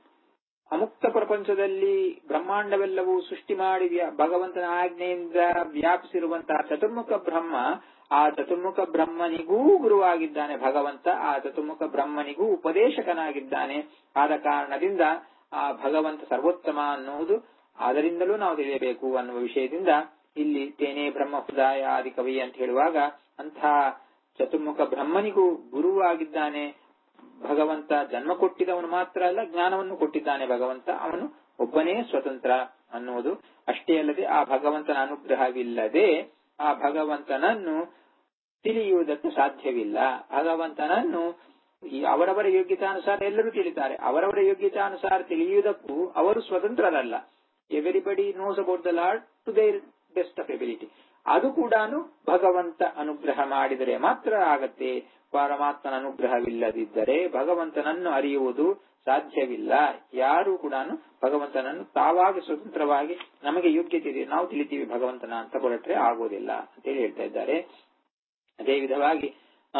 [SPEAKER 1] ಅಮುಕ್ತ ಪ್ರಪಂಚದಲ್ಲಿ ಬ್ರಹ್ಮಾಂಡವೆಲ್ಲವೂ ಸೃಷ್ಟಿ ಮಾಡಿ ವ್ಯಾ- ಭಗವಂತನ ಆಜ್ಞೆಯಿಂದ ವ್ಯಾಪಿಸಿರುವಂತಹ ಚತುರ್ಮುಖ ಬ್ರಹ್ಮ ಆ ಚತುರ್ಮುಖ ಬ್ರಹ್ಮನಿಗೂ ಗುರುವಾಗಿದ್ದಾನೆ ಭಗವಂತ ಆ ಚತುರ್ಮುಖ ಬ್ರಹ್ಮನಿಗೂ ಉಪದೇಶಕನಾಗಿದ್ದಾನೆ ಆದ ಕಾರಣದಿಂದ ಆ ಭಗವಂತ ಸರ್ವೋತ್ತಮ ಅನ್ನುವುದು ಅದರಿಂದಲೂ ನಾವು ತಿಳಿಯಬೇಕು ಅನ್ನುವ ವಿಷಯದಿಂದ ಇಲ್ಲಿ ತೇನೇ ಬ್ರಹ್ಮ ಹೃದಯ ಆದಿ ಕವಿ ಅಂತ ಹೇಳುವಾಗ ಅಂತಹ ಚತುರ್ಮುಖ ಬ್ರಹ್ಮನಿಗೂ ಗುರುವಾಗಿದ್ದಾನೆ ಭಗವಂತ ಜನ್ಮ ಕೊಟ್ಟಿದವನು ಮಾತ್ರ ಅಲ್ಲ ಜ್ಞಾನವನ್ನು ಕೊಟ್ಟಿದ್ದಾನೆ ಭಗವಂತ ಅವನು ಒಬ್ಬನೇ ಸ್ವತಂತ್ರ ಅನ್ನುವುದು ಅಷ್ಟೇ ಅಲ್ಲದೆ ಆ ಭಗವಂತನ ಅನುಗ್ರಹವಿಲ್ಲದೆ ಆ ಭಗವಂತನನ್ನು ತಿಳಿಯುವುದಕ್ಕೆ ಸಾಧ್ಯವಿಲ್ಲ ಭಗವಂತನನ್ನು ಈ ಅವರವರ ಯೋಗ್ಯತಾನುಸಾರ ಎಲ್ಲರೂ ತಿಳಿತಾರೆ ಅವರವರ ಯೋಗ್ಯತಾನುಸಾರ ತಿಳಿಯುವುದಕ್ಕೂ ಅವರು ಸ್ವತಂತ್ರರಲ್ಲ everybody knows about the lord to their best of ability ಅದು ಕೂಡ ಭಗವಂತ ಅನುಗ್ರಹ ಮಾಡಿದರೆ ಮಾತ್ರ ಆಗತ್ತೆ ಪರಮಾತ್ಮನ ಅನುಗ್ರಹವಿಲ್ಲದಿದ್ದರೆ ಭಗವಂತನನ್ನು ಅರಿಯುವುದು ಸಾಧ್ಯವಿಲ್ಲ ಯಾರು ಕೂಡ ಭಗವಂತನನ್ನು ತಾವಾಗಿ ಸ್ವತಂತ್ರವಾಗಿ ನಮಗೆ ಯೋಗ್ಯತೆ ಇದೆ ನಾವು ತಿಳಿತೀವಿ ಭಗವಂತನ ಅಂತ ಹೊರಟ್ರೆ ಆಗೋದಿಲ್ಲ ಅಂತೇಳಿ ಹೇಳ್ತಾ ಇದ್ದಾರೆ ಅದೇ ವಿಧವಾಗಿ ಆ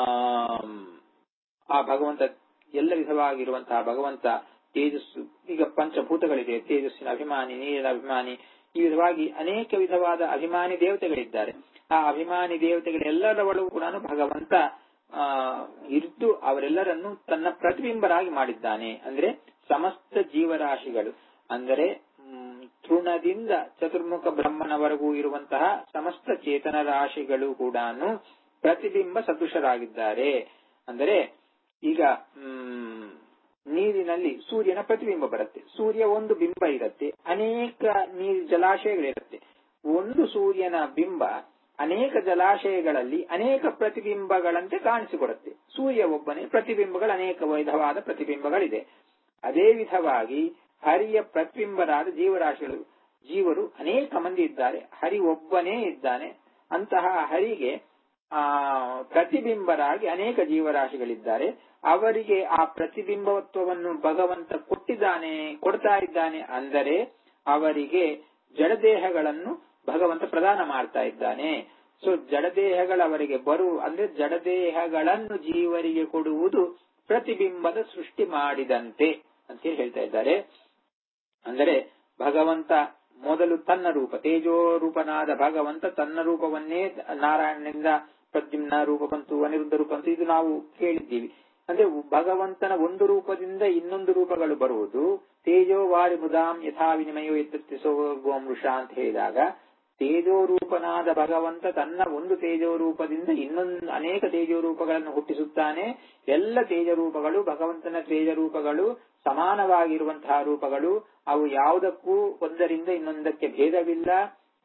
[SPEAKER 1] ಆ ಭಗವಂತ ಎಲ್ಲ ವಿಧವಾಗಿರುವಂತಹ ಭಗವಂತ ತೇಜಸ್ಸು ಈಗ ಪಂಚಭೂತಗಳಿದೆ ತೇಜಸ್ಸಿನ ಅಭಿಮಾನಿ ನೀರಿನ ಅಭಿಮಾನಿ ಈ ವಿಧವಾಗಿ ಅನೇಕ ವಿಧವಾದ ಅಭಿಮಾನಿ ದೇವತೆಗಳಿದ್ದಾರೆ ಆ ಅಭಿಮಾನಿ ದೇವತೆಗಳೆಲ್ಲರ ಒಳಗೂ ಕೂಡ ಭಗವಂತ ಆ ಇದ್ದು ಅವರೆಲ್ಲರನ್ನು ತನ್ನ ಪ್ರತಿಬಿಂಬರಾಗಿ ಮಾಡಿದ್ದಾನೆ ಅಂದ್ರೆ ಸಮಸ್ತ ಜೀವರಾಶಿಗಳು ಅಂದರೆ ಮ್, ತೃಣದಿಂದ ಚತುರ್ಮುಖ ಬ್ರಹ್ಮನವರೆಗೂ ಇರುವಂತಹ ಸಮಸ್ತ ಚೇತನ ರಾಶಿಗಳು ಕೂಡ ಪ್ರತಿಬಿಂಬ ಸದೃಶರಾಗಿದ್ದಾರೆ ಅಂದರೆ ಈಗ ಮ್, ನೀರಿನಲ್ಲಿ ಸೂರ್ಯನ ಪ್ರತಿಬಿಂಬ ಬರುತ್ತೆ ಸೂರ್ಯ ಒಂದು ಬಿಂಬ ಇರುತ್ತೆ ಅನೇಕ ನೀರು ಜಲಾಶಯಗಳಿರುತ್ತೆ ಒಂದು ಸೂರ್ಯನ ಬಿಂಬ ಅನೇಕ ಜಲಾಶಯಗಳಲ್ಲಿ ಅನೇಕ ಪ್ರತಿಬಿಂಬಗಳಂತೆ ಕಾಣಿಸಿಕೊಡುತ್ತೆ ಸೂರ್ಯ ಒಬ್ಬನೇ ಪ್ರತಿಬಿಂಬಗಳು ಅನೇಕ ವಿಧವಾದ ಪ್ರತಿಬಿಂಬಗಳಿದೆ ಅದೇ ವಿಧವಾಗಿ ಹರಿಯ ಪ್ರತಿಬಿಂಬರಾದ ಜೀವರಾಶಿಗಳು ಜೀವರು ಅನೇಕ ಮಂದಿ ಇದ್ದಾರೆ ಹರಿ ಒಬ್ಬನೇ ಇದ್ದಾನೆ ಅಂತಹ ಹರಿಗೆ ಆ ಪ್ರತಿಬಿಂಬರಾಗಿ ಅನೇಕ ಜೀವರಾಶಿಗಳಿದ್ದಾರೆ ಅವರಿಗೆ ಆ ಪ್ರತಿಬಿಂಬತ್ವವನ್ನು ಭಗವಂತ ಕೊಟ್ಟಿದ್ದಾನೆ ಕೊಡ್ತಾ ಇದ್ದಾನೆ ಅಂದರೆ ಅವರಿಗೆ ಜಡದೇಹಗಳನ್ನು ಭಗವಂತ ಪ್ರದಾನ ಮಾಡ್ತಾ ಇದ್ದಾನೆ ಸೊ ಜಡದೇಹಗಳು ಅವರಿಗೆ ಬರು ಅಂದ್ರೆ ಜಡದೇಹಗಳನ್ನು ಜೀವರಿಗೆ ಕೊಡುವುದು ಪ್ರತಿಬಿಂಬದ ಸೃಷ್ಟಿ ಮಾಡಿದಂತೆ ಅಂತೇಳಿ ಹೇಳ್ತಾ ಇದ್ದಾರೆ ಅಂದರೆ ಭಗವಂತ ಮೊದಲು ತನ್ನ ರೂಪ ತೇಜೋ ರೂಪನಾದ ಭಗವಂತ ತನ್ನ ರೂಪವನ್ನೇ ನಾರಾಯಣನಿಂದ ಪ್ರದ್ಯುಮ್ನ ರೂಪ ಬಂತು ಅನಿರುದ್ಧ ರೂಪ ಬಂತು ಇದು ನಾವು ಕೇಳಿದ್ದೀವಿ ಅಂದ್ರೆ ಭಗವಂತನ ಒಂದು ರೂಪದಿಂದ ಇನ್ನೊಂದು ರೂಪಗಳು ಬರುವುದು ತೇಜೋ ವಾರಿ ಮುದಾಂ ಯಥಾ ವಿನಿಮಯೋ ಎತ್ತರಿಸೋ ಗೋಮೃಷ ಅಂತ ಹೇಳಿದಾಗ ತೇಜೋ ರೂಪನಾದ ಭಗವಂತ ತನ್ನ ಒಂದು ತೇಜೋ ರೂಪದಿಂದ ಇನ್ನೊಂದು ಅನೇಕ ತೇಜೋ ರೂಪಗಳನ್ನು ಹುಟ್ಟಿಸುತ್ತಾನೆ ಎಲ್ಲ ತೇಜ ರೂಪಗಳು ಭಗವಂತನ ತೇಜ ರೂಪಗಳು ಸಮಾನವಾಗಿರುವಂತಹ ರೂಪಗಳು ಅವು ಯಾವುದಕ್ಕೂ ಒಂದರಿಂದ ಇನ್ನೊಂದಕ್ಕೆ ಭೇದವಿಲ್ಲ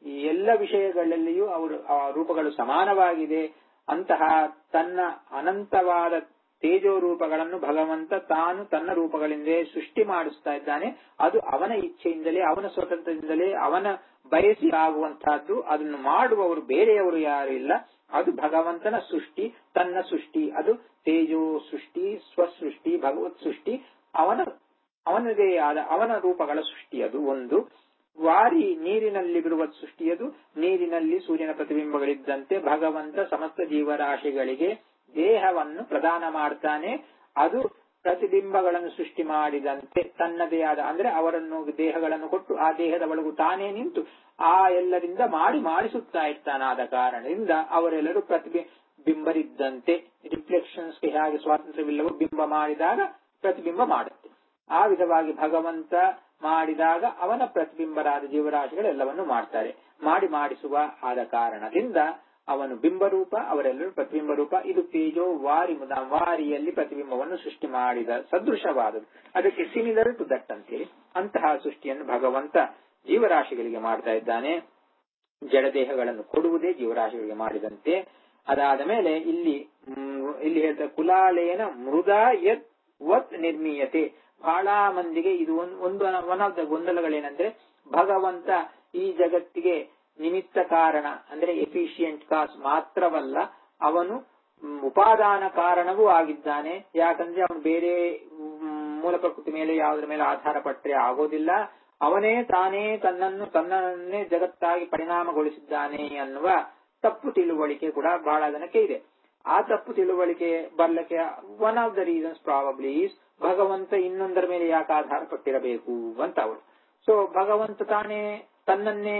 [SPEAKER 1] ಈ ಎಲ್ಲ ವಿಷಯಗಳಲ್ಲಿಯೂ ಅವರು ಆ ರೂಪಗಳು ಸಮಾನವಾಗಿದೆ ಅಂತಹ ತನ್ನ ಅನಂತವಾದ ತೇಜೋ ರೂಪಗಳನ್ನು ಭಗವಂತ ತಾನು ತನ್ನ ರೂಪಗಳಿಂದಲೇ ಸೃಷ್ಟಿ ಮಾಡಿಸ್ತಾ ಇದ್ದಾನೆ ಅದು ಅವನ ಇಚ್ಛೆಯಿಂದಲೇ ಅವನ ಸ್ವತಂತ್ರದಿಂದಲೇ ಅವನ ಬಯಸಿ ಆಗುವಂತಹದ್ದು ಅದನ್ನು ಮಾಡುವವರು ಬೇರೆಯವರು ಯಾರು ಇಲ್ಲ ಅದು ಭಗವಂತನ ಸೃಷ್ಟಿ ತನ್ನ ಸೃಷ್ಟಿ ಅದು ತೇಜೋ ಸೃಷ್ಟಿ ಸ್ವಸೃಷ್ಟಿ ಭಗವತ್ ಸೃಷ್ಟಿ ಅವನ ಅವನದೇ ಆದ ಅವನ ರೂಪಗಳ ಸೃಷ್ಟಿ ಅದು ಒಂದು ವಾರಿ ನೀರಿನಲ್ಲಿ ಬಿಡುವ ಸೃಷ್ಟಿಯದು ನೀರಿನಲ್ಲಿ ಸೂರ್ಯನ ಪ್ರತಿಬಿಂಬಗಳಿದ್ದಂತೆ ಭಗವಂತ ಸಮಸ್ತ ಜೀವರಾಶಿಗಳಿಗೆ ದೇಹವನ್ನು ಪ್ರದಾನ ಮಾಡ್ತಾನೆ ಅದು ಪ್ರತಿಬಿಂಬಗಳನ್ನು ಸೃಷ್ಟಿ ಮಾಡಿದಂತೆ ತನ್ನದೇ ಆದ ಅಂದ್ರೆ ಅವರನ್ನು ದೇಹಗಳನ್ನು ಕೊಟ್ಟು ಆ ದೇಹದ ಒಳಗು ತಾನೇ ನಿಂತು ಆ ಎಲ್ಲರಿಂದ ಮಾಡಿ ಮಾಡಿಸುತ್ತಾ ಇರ್ತಾನಾದ ಕಾರಣದಿಂದ ಅವರೆಲ್ಲರೂ ಪ್ರತಿಬಿ ಬಿಂಬರಿದ್ದಂತೆ ರಿಫ್ಲೆಕ್ಷನ್ಸ್ಗೆ ಹೇಗೆ ಸ್ವಾತಂತ್ರ್ಯವಿಲ್ಲವೋ ಬಿಂಬ ಮಾಡಿದಾಗ ಪ್ರತಿಬಿಂಬ ಮಾಡುತ್ತೆ ಆ ವಿಧವಾಗಿ ಭಗವಂತ ಮಾಡಿದಾಗ ಅವನ ಪ್ರತಿಬಿಂಬರಾದ ಜೀವರಾಶಿಗಳೆಲ್ಲವನ್ನು ಮಾಡ್ತಾರೆ ಮಾಡಿ ಮಾಡಿಸುವ ಆದ ಕಾರಣದಿಂದ ಅವನು ಬಿಂಬರೂಪ ಅವರೆಲ್ಲರೂ ಪ್ರತಿಬಿಂಬ ರೂಪ ಇದು ತೇಜೋ ವಾರಿ ಮುದ ವಾರಿಯಲ್ಲಿ ಪ್ರತಿಬಿಂಬವನ್ನು ಸೃಷ್ಟಿ ಮಾಡಿದ ಸದೃಶವಾದದ್ದು ಅದಕ್ಕೆ ಸಿಮಿಲರ್ ಟು ದಟ್ ಅಂತೇಳಿ ಅಂತಹ ಸೃಷ್ಟಿಯನ್ನು ಭಗವಂತ ಜೀವರಾಶಿಗಳಿಗೆ ಮಾಡ್ತಾ ಇದ್ದಾನೆ ಜಡದೇಹಗಳನ್ನು ಕೊಡುವುದೇ ಜೀವರಾಶಿಗಳಿಗೆ ಮಾಡಿದಂತೆ ಅದಾದ ಮೇಲೆ ಇಲ್ಲಿ ಮ್, ಇಲ್ಲಿ ಹೇಳ್ತಾರೆ ಕುಲಾಲೇನ ಮೃದ ಯತ್ ವತ್ ನಿರ್ಮೀಯತೆ ಬಹಳ ಮಂದಿಗೆ ಇದು ಒಂದ್- ಒಂದು ಒನ್ ಆಫ್ ದ ಗೊಂದಲಗಳೇನಂದ್ರೆ ಭಗವಂತ ಈ ಜಗತ್ತಿಗೆ ನಿಮಿತ್ತ ಕಾರಣ ಅಂದ್ರೆ ಎಫಿಷಿಯಂಟ್ ಕಾಸ್ ಮಾತ್ರವಲ್ಲ ಅವನು ಮ್, ಉಪಾದಾನ ಕಾರಣವೂ ಆಗಿದ್ದಾನೆ ಯಾಕಂದ್ರೆ ಅವನು ಬೇರೆ ಮ್, ಮೂಲ ಪ್ರಕೃತಿ ಮೇಲೆ ಯಾವುದರ ಮೇಲೆ ಆಧಾರ ಪಟ್ಟರೆ ಆಗೋದಿಲ್ಲ ಅವನೇ ತಾನೇ ತನ್ನನ್ನು ತನ್ನನ್ನೇ ಜಗತ್ತಾಗಿ ಪರಿಣಾಮಗೊಳಿಸಿದ್ದಾನೆ ಅನ್ನುವ ತಪ್ಪು ತಿಳುವಳಿಕೆ ಕೂಡ ಬಹಳ ಜನಕ್ಕೆ ಇದೆ ಆ ತಪ್ಪು ತಿಳುವಳಿಕೆ ಬರ್ಲಿಕ್ಕೆ one of the reasons probably is ಭಗವಂತ ಇನ್ನೊಂದರ ಮೇಲೆ ಯಾಕೆ ಆಧಾರ ಪಟ್ಟಿರಬೇಕು ಅಂತ ಅವರು ಸೊ ಭಗವಂತ ತಾನೇ ತನ್ನನ್ನೇ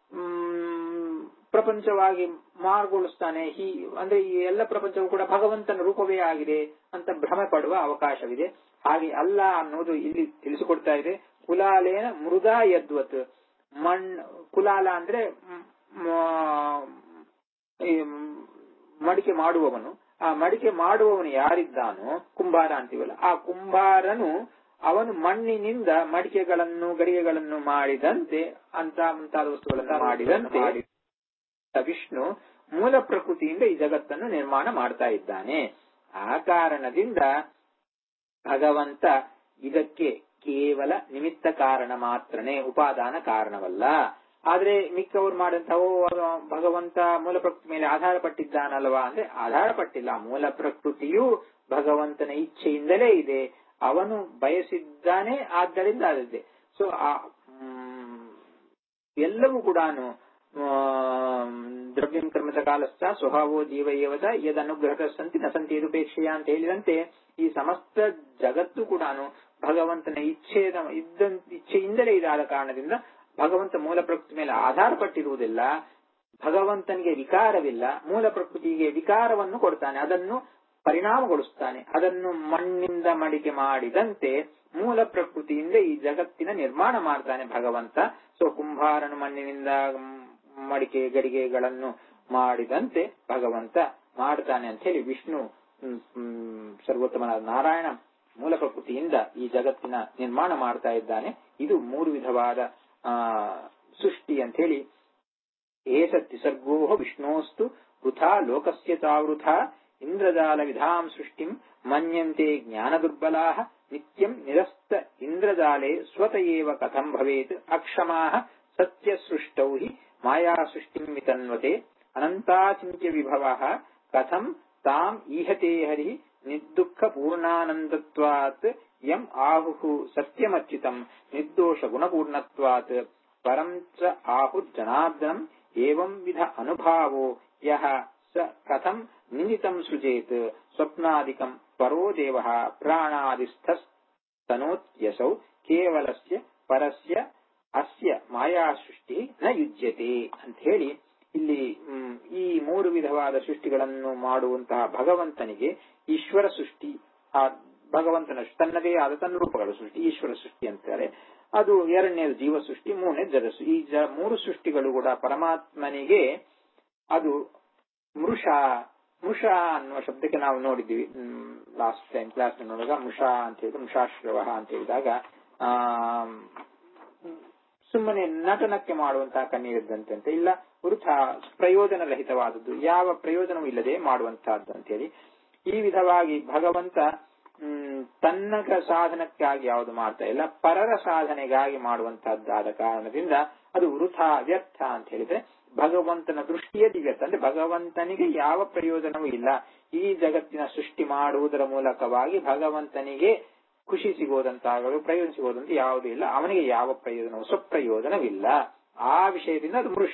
[SPEAKER 1] ಮ್, ಪ್ರಪಂಚವಾಗಿ ಮಾರ್ಗೊಳಿಸ್ತಾನೆ ಹಿ ಅಂದ್ರೆ ಈ ಎಲ್ಲ ಪ್ರಪಂಚವು ಕೂಡ ಭಗವಂತನ ರೂಪವೇ ಆಗಿದೆ ಅಂತ ಭ್ರಮೆ ಪಡುವ ಅವಕಾಶವಿದೆ ಹಾಗೆ ಅಲ್ಲ ಅನ್ನೋದು ಇಲ್ಲಿ ತಿಳಿಸಿಕೊಡ್ತಾ ಇದೆ ಕುಲಾಲೇನ ಮೃದ ಯದ್ವತ್ ಮಣ್ ಕುಲಾಲ ಅಂದ್ರೆ ಮ್, ಮ- ಈ ಮಡಿಕೆ ಮಾಡುವವನು ಆ ಮಡಿಕೆ ಮಾಡುವವನು ಯಾರಿದ್ದಾನೋ ಕುಂಬಾರ ಅಂತೀವಲ್ಲ ಆ ಕುಂಬಾರನು ಅವನು ಮಣ್ಣಿನಿಂದ ಮಡಿಕೆಗಳನ್ನು ಗಡಿಗೆಗಳನ್ನು ಮಾಡಿದಂತೆ ಅಂತ ಮುಂತಾದ ವಸ್ತುಗಳನ್ನ ಮಾಡಿದಂತೆ ವಿಷ್ಣು ಮೂಲ ಪ್ರಕೃತಿಯಿಂದ ಈ ಜಗತ್ತನ್ನು ನಿರ್ಮಾಣ ಮಾಡ್ತಾ ಇದ್ದಾನೆ ಆ ಕಾರಣದಿಂದ ಭಗವಂತ ಇದಕ್ಕೆ ಕೇವಲ ನಿಮಿತ್ತ ಕಾರಣ ಮಾತ್ರನೇ ಉಪಾದಾನ ಕಾರಣವಲ್ಲ ಆದ್ರೆ ಮಿಕ್ಕವರು ಮಾಡಿದಂತಹ ಓ ಅದು ಭಗವಂತ ಮೂಲ ಪ್ರಕೃತಿ ಮೇಲೆ ಆಧಾರ ಪಟ್ಟಿದ್ದಾನಲ್ವಾ ಅಂದ್ರೆ ಆಧಾರ ಪಟ್ಟಿಲ್ಲ ಮೂಲ ಪ್ರಕೃತಿಯು ಭಗವಂತನ ಇಚ್ಛೆಯಿಂದಲೇ ಇದೆ ಅವನು ಬಯಸಿದ್ದಾನೆ ಆದ್ದರಿಂದ ಅದಿದೆ ಸೊ ಆ ಮ್, ಎಲ್ಲವೂ ಕೂಡ ದ್ರವ್ಯಂ ಕರ್ಮದ ಕಾಲಸ್ಥ ಸ್ವಭಾವೋ ಜೀವ ಏವದ ಯದನುಗ್ರಹ ಸಂತಿ ನ ಸಂತಿ ಯದುಪೇಕ್ಷೆಯ ಅಂತ ಹೇಳಿದಂತೆ ಈ ಸಮಸ್ತ ಜಗತ್ತು ಕೂಡ ಭಗವಂತನ ಇಚ್ಛೆ ಇದ್ದ ಇಚ್ಛೆಯಿಂದಲೇ ಇದಾದ ಕಾರಣದಿಂದ ಭಗವಂತ ಮೂಲ ಪ್ರಕೃತಿ ಮೇಲೆ ಆಧಾರ ಪಟ್ಟಿರುವುದಿಲ್ಲ ಭಗವಂತನಿಗೆ ವಿಕಾರವಿಲ್ಲ ಮೂಲ ಪ್ರಕೃತಿಗೆ ವಿಕಾರವನ್ನು ಕೊಡ್ತಾನೆ ಅದನ್ನು ಪರಿಣಾಮಗೊಳಿಸ್ತಾನೆ ಅದನ್ನು ಮಣ್ಣಿಂದ ಮಡಿಕೆ ಮಾಡಿದಂತೆ ಮೂಲ ಪ್ರಕೃತಿಯಿಂದ ಈ ಜಗತ್ತಿನ ನಿರ್ಮಾಣ ಮಾಡ್ತಾನೆ ಭಗವಂತ ಸೊ ಕುಂಭಾರನು ಮಣ್ಣಿನಿಂದ ಮ್, ಮಡಿಕೆ ಗಡಿಗೆಗಳನ್ನು ಮಾಡಿದಂತೆ ಭಗವಂತ ಮಾಡ್ತಾನೆ ಅಂತ ಹೇಳಿ ವಿಷ್ಣು ಮ್, ಮ್, ಸರ್ವೋತ್ತಮನಾದ ನಾರಾಯಣ ಮೂಲ ಪ್ರಕೃತಿಯಿಂದ ಈ ಜಗತ್ತಿನ ನಿರ್ಮಾಣ ಮಾಡ್ತಾ ಇದ್ದಾನೆ ಇದು ಮೂರು ವಿಧವಾದ ಆ ಸೃಷ್ಟಿ ಅಂತ ಹೇಳಿ ಏತತ್ ಸರ್ಗೋ ವಿಷ್ಣೋಸ್ತು ವೃಥಾ ಲೋಕಸ್ಯ ಚಾವೃಥಾ ಇಂದ್ರಜಾಲ ವಿಧಾಂ ಸೃಷ್ಟಿಂ ಮನ್ಯಂತೆ ಜ್ಞಾನ ದುರ್ಬಲಾ ನಿತ್ಯಂ ನಿರಸ್ತ ಇಂದ್ರಜಾಲೆ ಸ್ವತ ಏವ ಕಥಂ ಭವೇತ್ ಅಕ್ಷಮಾ ಸತ್ಯ ಸೃಷ್ಟೌ ಹಿ ಮಾಯಾ ಸೃಷ್ಟಿಂ ವಿತನ್ವತೆ ಅನಂತಾಚಿಂತ್ಯ ವಿಭವ ಕಥಂ ತಾಂ ಈಹತೆ ಹರಿ ನಿರ್ದುಃಖ ಪೂರ್ಣಾನಂದತ್ವಾತ್ ಯಂ ಆಹುಃ ಸತ್ಯಮಚ್ಯುತಂ ನಿರ್ದೋಷ ಗುಣಪೂರ್ಣತ್ವಾತ್ ಪರಂ ಚ ಆಹುರ್ಜನಾರ್ದನಂ ಏವಂ ವಿಧ ಅನುಭಾವೋ ಯಹ ಸ ಕಥಂ ನಿಂದಿತಂ ಸೃಜೇತ್ ಸ್ವಪ್ನಾದಿಕಂ ಪರೋ ದೇವಃ ಪ್ರಾಣಾದಿಸ್ಥಸ್ತನೋತ್ಯಸೌ ಕೇವಲಸ್ಯ ಪರಸ್ಯ ಅಸ್ಯ ಮಾಯಾ ಸೃಷ್ಟಿ ನ ಯುಜ್ಯತೆ ಅಂತ ಹೇಳಿ ಇಲ್ಲಿ ಮ್, ಈ ಮೂರು ವಿಧವಾದ ಸೃಷ್ಟಿಗಳನ್ನು ಮಾಡುವಂತಹ ಭಗವಂತನಿಗೆ ಈಶ್ವರ ಸೃಷ್ಟಿ ಆ ಭಗವಂತನ ತನ್ನದೇ ಆದ ತನ್ನ ರೂಪಗಳ ಸೃಷ್ಟಿ ಈಶ್ವರ ಸೃಷ್ಟಿ ಅಂತಾರೆ ಅದು ಎರಡನೇದು ಜೀವ ಸೃಷ್ಟಿ ಮೂರನೇ ಜಡ ಸೃಷ್ಟಿ. ಈ ಜ ಮೂರು ಸೃಷ್ಟಿಗಳು ಕೂಡ ಪರಮಾತ್ಮನಿಗೆ ಅದು ಮೃಷ ಮೃಷ ಅನ್ನುವ ಶಬ್ದಕ್ಕೆ ನಾವು ನೋಡಿದ್ದೀವಿ ಲಾಸ್ಟ್ ಟೈಮ್ ಕ್ಲಾಸ್ ನೋಡುವಾಗ ಮೃಷ ಅಂತ ಹೇಳಿದ್ರೆ ಮೃಷಾಶ್ರವ ಅಂತ ಹೇಳಿದಾಗ ಆ ಸುಮ್ಮನೆ ನಟನಕ್ಕೆ ಮಾಡುವಂತಹ ಕಣ್ಣೀರಿದ್ದಂತೆ ಅಂತ ಇಲ್ಲ ವೃಥ ಪ್ರಯೋಜನ ರಹಿತವಾದದ್ದು ಯಾವ ಪ್ರಯೋಜನವೂ ಇಲ್ಲದೆ ಮಾಡುವಂತಹದ್ದು ಅಂತೇಳಿ ಈ ವಿಧವಾಗಿ ಭಗವಂತ ಹ್ಮ್ ತನ್ನ ಸಾಧನಕ್ಕಾಗಿ ಯಾವುದು ಮಾಡ್ತಾ ಇಲ್ಲ ಪರರ ಸಾಧನೆಗಾಗಿ ಮಾಡುವಂತಹದ್ದಾದ ಕಾರಣದಿಂದ ಅದು ವೃಥ ವ್ಯರ್ಥ ಅಂತ ಹೇಳಿದ್ರೆ ಭಗವಂತನ ದೃಷ್ಟಿಯಲ್ಲಿ ವ್ಯರ್ಥ ಅಂದ್ರೆ ಭಗವಂತನಿಗೆ ಯಾವ ಪ್ರಯೋಜನವೂ ಇಲ್ಲ ಈ ಜಗತ್ತಿನ ಸೃಷ್ಟಿ ಮಾಡುವುದರ ಮೂಲಕವಾಗಿ ಭಗವಂತನಿಗೆ ಖುಷಿ ಸಿಗೋದಂತಾಗಲು ಪ್ರಯೋಜನ ಸಿಗೋದಂತ ಯಾವುದೂ ಇಲ್ಲ ಅವನಿಗೆ ಯಾವ ಪ್ರಯೋಜನವೂ ಸ್ವಪ್ರಯೋಜನವಿಲ್ಲ ಆ ವಿಷಯದಿಂದ ಅದು ಮೃಷ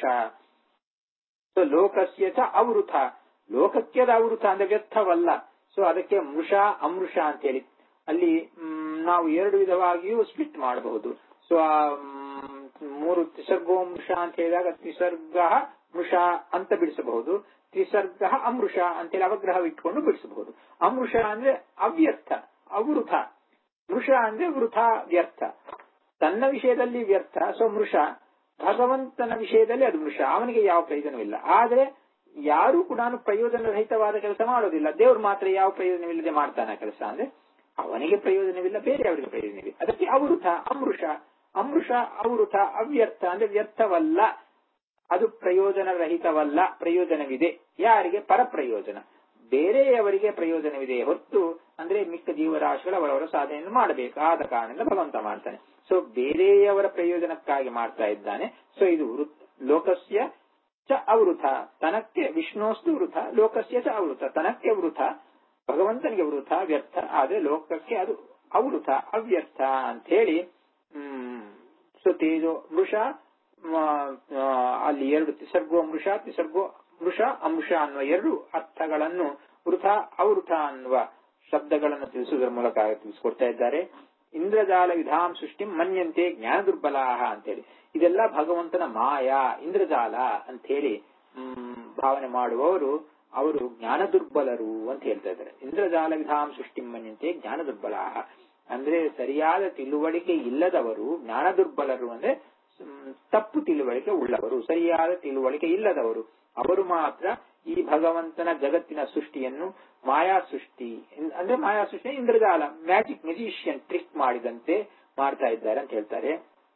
[SPEAKER 1] ಸೊ ಲೋಕಸ್ಯ ಚ ಅವೃಥ ಲೋಕಕ್ಕೆ ಅದು ಅವೃಥ ಅಂದ್ರೆ ವ್ಯರ್ಥವಲ್ಲ ಸೊ ಅದಕ್ಕೆ ಮೃಷ ಅಮೃಷ ಅಂತ ಹೇಳಿ ಅಲ್ಲಿ ಮ್, ನಾವು ಎರಡು ವಿಧವಾಗಿಯೂ ಸ್ಪ್ಲಿಟ್ ಮಾಡಬಹುದು ಸೊ ಆ ಮ್, ಮೂರು ತ್ರಿಸರ್ಗೋ ಮೃಷ ಅಂತ ಹೇಳಿದಾಗ ತ್ರಿಸರ್ಗ ಮೃಷ ಅಂತ ಬಿಡಿಸಬಹುದು ತ್ರಿಸರ್ಗ ಅಮೃಷ ಅಂತೇಳಿ ಅವಗ್ರಹ ಇಟ್ಕೊಂಡು ಬಿಡಿಸಬಹುದು ಅಮೃಷ ಅಂದ್ರೆ ಅವ್ಯರ್ಥ ಅವೃಥ ಮೃಷ ಅಂದ್ರೆ ವೃಥ ವ್ಯರ್ಥ ತನ್ನ ವಿಷಯದಲ್ಲಿ ವ್ಯರ್ಥ ಸೊ ಮೃಷ ಭಗವಂತನ ವಿಷಯದಲ್ಲಿ ಅದು ಮೃಷ ಅವನಿಗೆ ಯಾವ ಪ್ರಯೋಜನವಿಲ್ಲ ಆದ್ರೆ ಯಾರು ಕೂಡ ಪ್ರಯೋಜನ ರಹಿತವಾದ ಕೆಲಸ ಮಾಡೋದಿಲ್ಲ ದೇವ್ರು ಮಾತ್ರ ಯಾವ ಪ್ರಯೋಜನವಿಲ್ಲದೆ ಮಾಡ್ತಾನೆ ಆ ಕೆಲಸ ಅಂದ್ರೆ ಅವನಿಗೆ ಪ್ರಯೋಜನವಿಲ್ಲ ಬೇರೆಯವರಿಗೆ ಪ್ರಯೋಜನವಿಲ್ಲ ಅದಕ್ಕೆ ಅವೃಥ ಅಮೃಷ ಅಮೃಷ ಅವೃಥ ಅವ್ಯರ್ಥ ಅಂದ್ರೆ ವ್ಯರ್ಥವಲ್ಲ ಅದು ಪ್ರಯೋಜನ ರಹಿತವಲ್ಲ ಪ್ರಯೋಜನವಿದೆ ಯಾರಿಗೆ ಪರಪ್ರಯೋಜನ ಬೇರೆಯವರಿಗೆ ಪ್ರಯೋಜನವಿದೆ ಹೊತ್ತು ಅಂದ್ರೆ ಮಿಕ್ಕ ಜೀವರಾಶಿಗಳು ಅವರವರ ಸಾಧನೆಯನ್ನು ಮಾಡಬೇಕಾದ ಕಾರಣದಿಂದ ಭಗವಂತ ಮಾಡ್ತಾನೆ ಸೊ ಬೇರೆಯವರ ಪ್ರಯೋಜನಕ್ಕಾಗಿ ಮಾಡ್ತಾ ಇದ್ದಾನೆ ಸೊ ಇದು ವೃತ್- ಲೋಕಸ್ಯ ಚ ಅವೃಥ ತನಕ್ಕೆ ವಿಷ್ಣೋಸ್ತು ವೃಥ ಲೋಕಸ್ಯ ಚ ಅವೃಥ ತನಕ್ಕೆ ವೃಥ ಭಗವಂತನಿಗೆ ವೃಥ ವ್ಯರ್ಥ ಆದ್ರೆ ಲೋಕಕ್ಕೆ ಅದು ಅವೃಥ ಅವ್ಯರ್ಥ ಅಂತ ಹೇಳಿ ಹ್ಮ್ ಸೊ ತೇಜೋ ಮೃಷ ಮ, ಆ, ಅಲ್ಲಿ ಎರಡು ತಿಸರ್ಗೋ ಮೃಷ ತಿಸರ್ಗೋ ಮೃಷ ಅಮೃಷ ಅನ್ನುವ ಎರಡು ಅರ್ಥಗಳನ್ನು ವೃಥ ಅವೃಥ ಅನ್ನುವ ಶಬ್ದಗಳನ್ನು ತಿಳಿಸುವುದರ ಮೂಲಕ ತಿಳಿಸಿಕೊಡ್ತಾ ಇದ್ದಾರೆ ಇಂದ್ರಜಾಲ ವಿಧಾಂ ಸೃಷ್ಟಿ ಮನ್ಯಂತೆ ಜ್ಞಾನ ದುರ್ಬಲಾಹ ಅಂತೇಳಿ ಇದೆಲ್ಲ ಭಗವಂತನ ಮಾಯಾ ಇಂದ್ರಜಾಲ ಅಂತ ಹೇಳಿ ಹ್ಮ್, ಭಾವನೆ ಮಾಡುವವರು ಅವರು ಜ್ಞಾನ ದುರ್ಬಲರು ಅಂತ ಹೇಳ್ತಾ ಇದ್ದಾರೆ ಇಂದ್ರಜಾಲ ವಿಧಾಂ ಸೃಷ್ಟಿ ಮನ್ಯಂತೆ ಜ್ಞಾನ ದುರ್ಬಲಾಹ ಅಂದ್ರೆ ಸರಿಯಾದ ತಿಳುವಳಿಕೆ ಇಲ್ಲದವರು ಜ್ಞಾನ ದುರ್ಬಲರು ಅಂದ್ರೆ ಹ್ಮ್, ತಪ್ಪು ತಿಳುವಳಿಕೆ ಉಳ್ಳವರು ಸರಿಯಾದ ತಿಳುವಳಿಕೆ ಇಲ್ಲದವರು ಅವರು ಮಾತ್ರ ಈ ಭಗವಂತನ ಜಗತ್ತಿನ ಸೃಷ್ಟಿಯನ್ನು ಮಾಯಾ ಸೃಷ್ಟಿ ಇನ್- ಅಂದ್ರೆ ಮಾಯಾ ಸೃಷ್ಟಿ ಇಂದ್ರಜಾಲ ಮ್ಯಾಜಿಕ್ ಮೆಜಿಷಿಯನ್ ಟ್ರಿಕ್ ಮಾಡಿದಂತೆ ಮಾಡ್ತಾ ಇದ್ದಾರೆ ಅಂತ ಹೇಳ್ತಾರೆ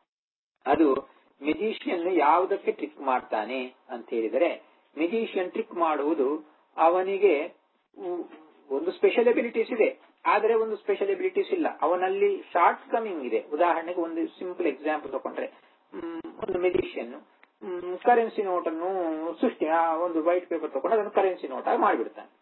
[SPEAKER 1] ಅದು ಮೆಜಿಷಿಯನ್ ಯಾವುದಕ್ಕೆ ಟ್ರಿಕ್ ಮಾಡ್ತಾನೆ ಅಂತ ಹೇಳಿದರೆ ಮೆಜಿಷಿಯನ್ ಟ್ರಿಕ್ ಮಾಡುವುದು ಅವನಿಗೆ ಉ- ಒಂದು ಸ್ಪೆಷಲ್ ಎಬಿಲಿಟೀಸ್ ಇದೆ ಆದರೆ ಒಂದು ಸ್ಪೆಷಲ್ ಎಬಿಲಿಟೀಸ್ ಇಲ್ಲ ಅವನಲ್ಲಿ ಶಾರ್ಟ್ ಕಮಿಂಗ್ ಇದೆ ಉದಾಹರಣೆಗೆ ಒಂದು ಸಿಂಪಲ್ ಎಕ್ಸಾಂಪಲ್ ತಗೊಂಡ್ರೆ ಮ್, ಒಂದು ಮೆಜಿಷಿಯನ್ ಕರೆನ್ಸಿ ನೋಟ್ ಅನ್ನು ಸೃಷ್ಟಿ ಆ ಒಂದು ವೈಟ್ ಪೇಪರ್ ತಗೊಂಡು ಅದನ್ನು ಕರೆನ್ಸಿ ನೋಟ್ ಆಗಿ ಮಾಡಿಬಿಡ್ತಾನೆ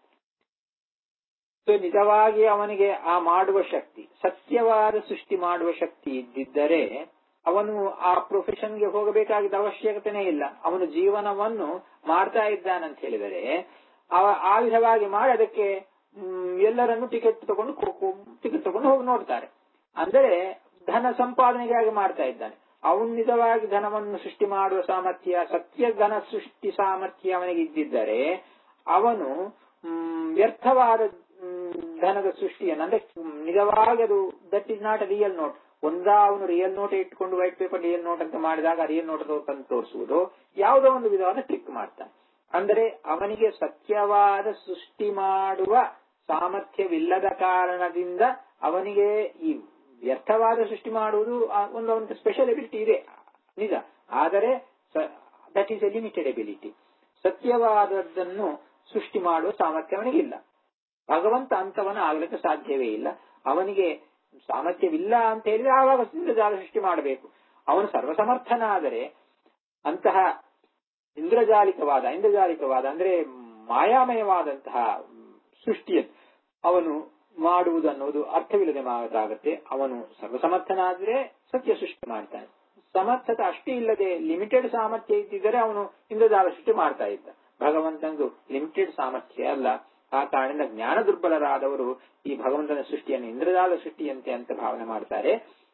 [SPEAKER 1] ಸೊ ನಿಜವಾಗಿ ಅವನಿಗೆ ಆ ಮಾಡುವ ಶಕ್ತಿ ಸತ್ಯವಾದ ಸೃಷ್ಟಿ ಮಾಡುವ ಶಕ್ತಿ ಇದ್ದಿದ್ದರೆ ಅವನು ಆ ಪ್ರೊಫೆಷನ್ಗೆ ಹೋಗಬೇಕಾಗಿದ್ದ ಅವಶ್ಯಕತೆನೇ ಇಲ್ಲ ಅವನು ಜೀವನವನ್ನು ಮಾಡ್ತಾ ಇದ್ದಾನಂತ ಹೇಳಿದರೆ ಅವ ಆ ವಿಧವಾಗಿ ಮಾಡಿ ಅದಕ್ಕೆ ಮ್, ಎಲ್ಲರನ್ನು ಟಿಕೆಟ್ ತಗೊಂಡು ಟಿಕೆಟ್ ತಗೊಂಡು ಹೋಗಿ ನೋಡ್ತಾರೆ ಅಂದರೆ ಧನ ಸಂಪಾದನೆಗಾಗಿ ಮಾಡ್ತಾ ಇದ್ದಾನೆ ಅವನು ನಿಜವಾಗಿ ಧನವನ್ನು ಸೃಷ್ಟಿ ಮಾಡುವ ಸಾಮರ್ಥ್ಯ ಸತ್ಯ ಧನ ಸೃಷ್ಟಿ ಸಾಮರ್ಥ್ಯ ಅವನಿಗೆ ಇದ್ದಿದ್ದರೆ ಅವನು ಮ್, ವ್ಯರ್ಥವಾದ ಮ್, ಧನದ ಸೃಷ್ಟಿಯನ್ನು ಅಂದ್ರೆ ಮ್, ನಿಜವಾಗಿ ಅದು that is not real note ಒಂದಾ ಅವನು ರಿಯಲ್ ನೋಟ್ ಇಟ್ಕೊಂಡು ವೈಟ್ ಪೇಪರ್ ರಿಯಲ್ ನೋಟ್ ಅಂತ ಮಾಡಿದಾಗ ರಿಯಲ್ ನೋಟ್ ತಂದು ತೋರಿಸುವುದು ಯಾವುದೋ ಒಂದು ವಿಧವಾದ ಟ್ರಿಕ್ ಮಾಡ್ತಾನೆ ಅಂದರೆ ಅವನಿಗೆ ಸತ್ಯವಾದ ಸೃಷ್ಟಿ ಮಾಡುವ ಸಾಮರ್ಥ್ಯವಿಲ್ಲದ ಕಾರಣದಿಂದ ಅವನಿಗೆ ಈ ವ್ಯರ್ಥವಾದ ಸೃಷ್ಟಿ ಮಾಡುವುದು ಆ ಒಂದು ಅವನಿಗೆ ಸ್ಪೆಷಲ್ ಎಬಿಲಿಟಿ ಇದೆ ನಿಜ ಆದರೆ that is a limited ability ಸತ್ಯವಾದದ್ದನ್ನು ಸೃಷ್ಟಿ ಮಾಡುವ ಸಾಮರ್ಥ್ಯ ಅವನಿಗಿಲ್ಲ ಭಗವಂತ ಅಂತವನ ಆಗ್ಲಿಕ್ಕೆ ಸಾಧ್ಯವೇ ಇಲ್ಲ ಅವನಿಗೆ ಸಾಮರ್ಥ್ಯವಿಲ್ಲ ಅಂತ ಹೇಳಿದ್ರೆ ಆವಾಗ ಇಂದ್ರಜಾಲ ಸೃಷ್ಟಿ ಮಾಡಬೇಕು ಅವನು ಸರ್ವಸಮರ್ಥನಾದರೆ ಅಂತಹ ಇಂದ್ರಜಾಲಿಕವಾದ ಇಂದ್ರಜಾಲಿಕವಾದ ಅಂದ್ರೆ ಮಾಯಾಮಯವಾದಂತಹ ಸೃಷ್ಟಿಯನ್ನು ಅವನು ಮಾಡುವುದು ಅನ್ನೋದು ಅರ್ಥವಿಲ್ಲದೆ ಮಾತಾಗುತ್ತೆ ಅವನು ಸರ್ವಸಮರ್ಥನಾದ್ರೆ ಸತ್ಯ ಸೃಷ್ಟಿ ಮಾಡ್ತಾನೆ ಸಮರ್ಥತೆ ಅಷ್ಟೇ ಇಲ್ಲದೆ ಲಿಮಿಟೆಡ್ ಸಾಮರ್ಥ್ಯ ಇದ್ದಿದ್ದರೆ ಅವನು ಇಂದ್ರಜಾಲ ಸೃಷ್ಟಿ ಮಾಡ್ತಾ ಇದ್ದ ಭಗವಂತಂದು ಲಿಮಿಟೆಡ್ ಸಾಮರ್ಥ್ಯ ಅಲ್ಲ ಆ ಕಾರಣದಿಂದ ಜ್ಞಾನ ದುರ್ಬಲರಾದವರು ಈ ಭಗವಂತನ ಸೃಷ್ಟಿಯನ್ನು ಇಂದ್ರಜಾಲ ಸೃಷ್ಟಿಯಂತೆ ಅಂತ ಭಾವನೆ ಮಾಡ್ತಾರೆ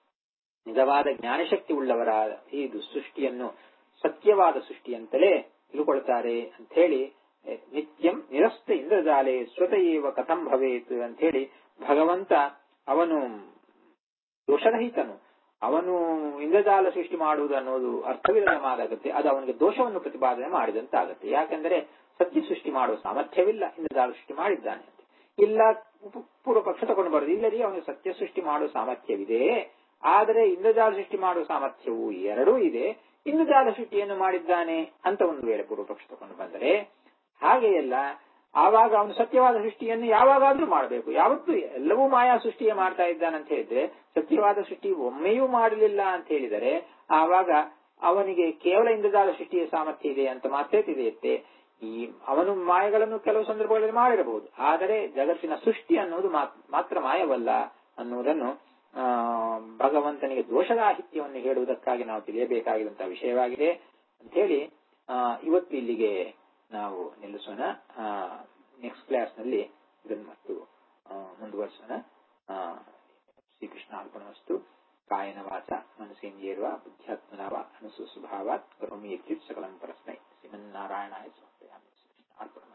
[SPEAKER 1] ನಿಜವಾದ ಜ್ಞಾನಶಕ್ತಿ ಉಳ್ಳವರ ಈ ಸೃಷ್ಟಿಯನ್ನು ಸತ್ಯವಾದ ಸೃಷ್ಟಿಯಂತಲೇ ತಿಳ್ಕೊಳ್ತಾರೆ ಅಂತ ಹೇಳಿ ನಿತ್ಯಂ ನಿರಸ್ತ ಇಂದ್ರಜಾಲೆ ಸ್ವತಃ ಕಥಂ ಭವೇತ್ ಅಂತ ಹೇಳಿ ಭಗವಂತ ಅವನು ದೋಷರಹಿತನು ಅವನು ಇಂದ್ರಜಾಲ ಸೃಷ್ಟಿ ಮಾಡುವುದು ಅನ್ನೋದು ಅರ್ಥವಿಲ್ಲದ ಮಾತಾಗುತ್ತೆ ಅದು ಅವನಿಗೆ ದೋಷವನ್ನು ಪ್ರತಿಪಾದನೆ ಮಾಡಿದಂತಾಗುತ್ತೆ ಯಾಕೆಂದರೆ ಸತ್ಯ ಸೃಷ್ಟಿ ಮಾಡುವ ಸಾಮರ್ಥ್ಯವಿಲ್ಲ ಇಂದ್ರಜಾಲ ಸೃಷ್ಟಿ ಮಾಡಿದ್ದಾನೆ ಅಂತ ಇಲ್ಲ ಪೂರ್ವ ಪಕ್ಷ ತಗೊಂಡು ಬರೋದು ಇಲ್ಲರಿ ಅವನಿಗೆ ಸತ್ಯ ಸೃಷ್ಟಿ ಮಾಡುವ ಸಾಮರ್ಥ್ಯವಿದೆ ಆದರೆ ಇಂದ್ರಜಾಲ ಸೃಷ್ಟಿ ಮಾಡುವ ಸಾಮರ್ಥ್ಯವು ಎರಡೂ ಇದೆ ಇಂದ್ರಜಾಲ ಸೃಷ್ಟಿಯನ್ನು ಮಾಡಿದ್ದಾನೆ ಅಂತ ಒಂದು ವೇಳೆ ಪೂರ್ವಪಕ್ಷ ತಗೊಂಡು ಬಂದರೆ ಹಾಗೆಯಲ್ಲ ಆವಾಗ ಅವನು ಸತ್ಯವಾದ ಸೃಷ್ಟಿಯನ್ನು ಯಾವಾಗಾದ್ರೂ ಮಾಡಬೇಕು ಯಾವತ್ತೂ ಎಲ್ಲವೂ ಮಾಯಾ ಸೃಷ್ಟಿಯೇ ಮಾಡ್ತಾ ಇದ್ದಾನಂತ ಹೇಳಿದ್ರೆ ಸತ್ಯವಾದ ಸೃಷ್ಟಿ ಒಮ್ಮೆಯೂ ಮಾಡಲಿಲ್ಲ ಅಂತ ಹೇಳಿದರೆ ಆವಾಗ ಅವನಿಗೆ ಕೇವಲ ಇಂದ್ರಜಾಲ ಸೃಷ್ಟಿಯ ಸಾಮರ್ಥ್ಯ ಇದೆ ಅಂತ ಮಾತ್ರೇ ತಿಳಿಯುತ್ತೆ ಈ ಅವನು ಮಾಯಗಳನ್ನು ಕೆಲವು ಸಂದರ್ಭಗಳಲ್ಲಿ ಮಾಡಿರಬಹುದು ಆದರೆ ಜಗತ್ತಿನ ಸೃಷ್ಟಿ ಅನ್ನುವುದು ಮಾತ್ರ ಮಾಯವಲ್ಲ ಅನ್ನುವುದನ್ನು ಆ ಭಗವಂತನಿಗೆ ದೋಷರಾಹಿತ್ಯವನ್ನು ಹೇಳುವುದಕ್ಕಾಗಿ ನಾವು ತಿಳಿಯಬೇಕಾಗಿರುವಂತಹ ವಿಷಯವಾಗಿದೆ ಅಂತ ಹೇಳಿ ಆ ಇವತ್ತು ಇಲ್ಲಿಗೆ ನಾವು ನಿಲ್ಲಿಸೋಣ ನೆಕ್ಸ್ಟ್ ಕ್ಲಾಸ್ ನಲ್ಲಿ ಇದನ್ನು ಮತ್ತು ಮುಂದುವರಿಸೋಣ ಶ್ರೀಕೃಷ್ಣ ಅರ್ಪಣವಸ್ತು ಕಾಯನ ವಾಚ ಮನಸ್ಸೇಂದ್ರಿಯರ್ವ ಬುದ್ಧ್ಯಾತ್ಮನಾವ ಅನುಸು ಸ್ವಭಾವಾತ್ ಕರೋಮಿ ಇತ್ಯುತ್ ಸಕಲಂ ಪರಸ್ಮೈ ಶ್ರೀಮನ್ನಾರಾಯಣಾಯ ಸಮರ್ಪಯಾಮಿ ಶ್ರೀಕೃಷ್ಣ ಅರ್ಪಣ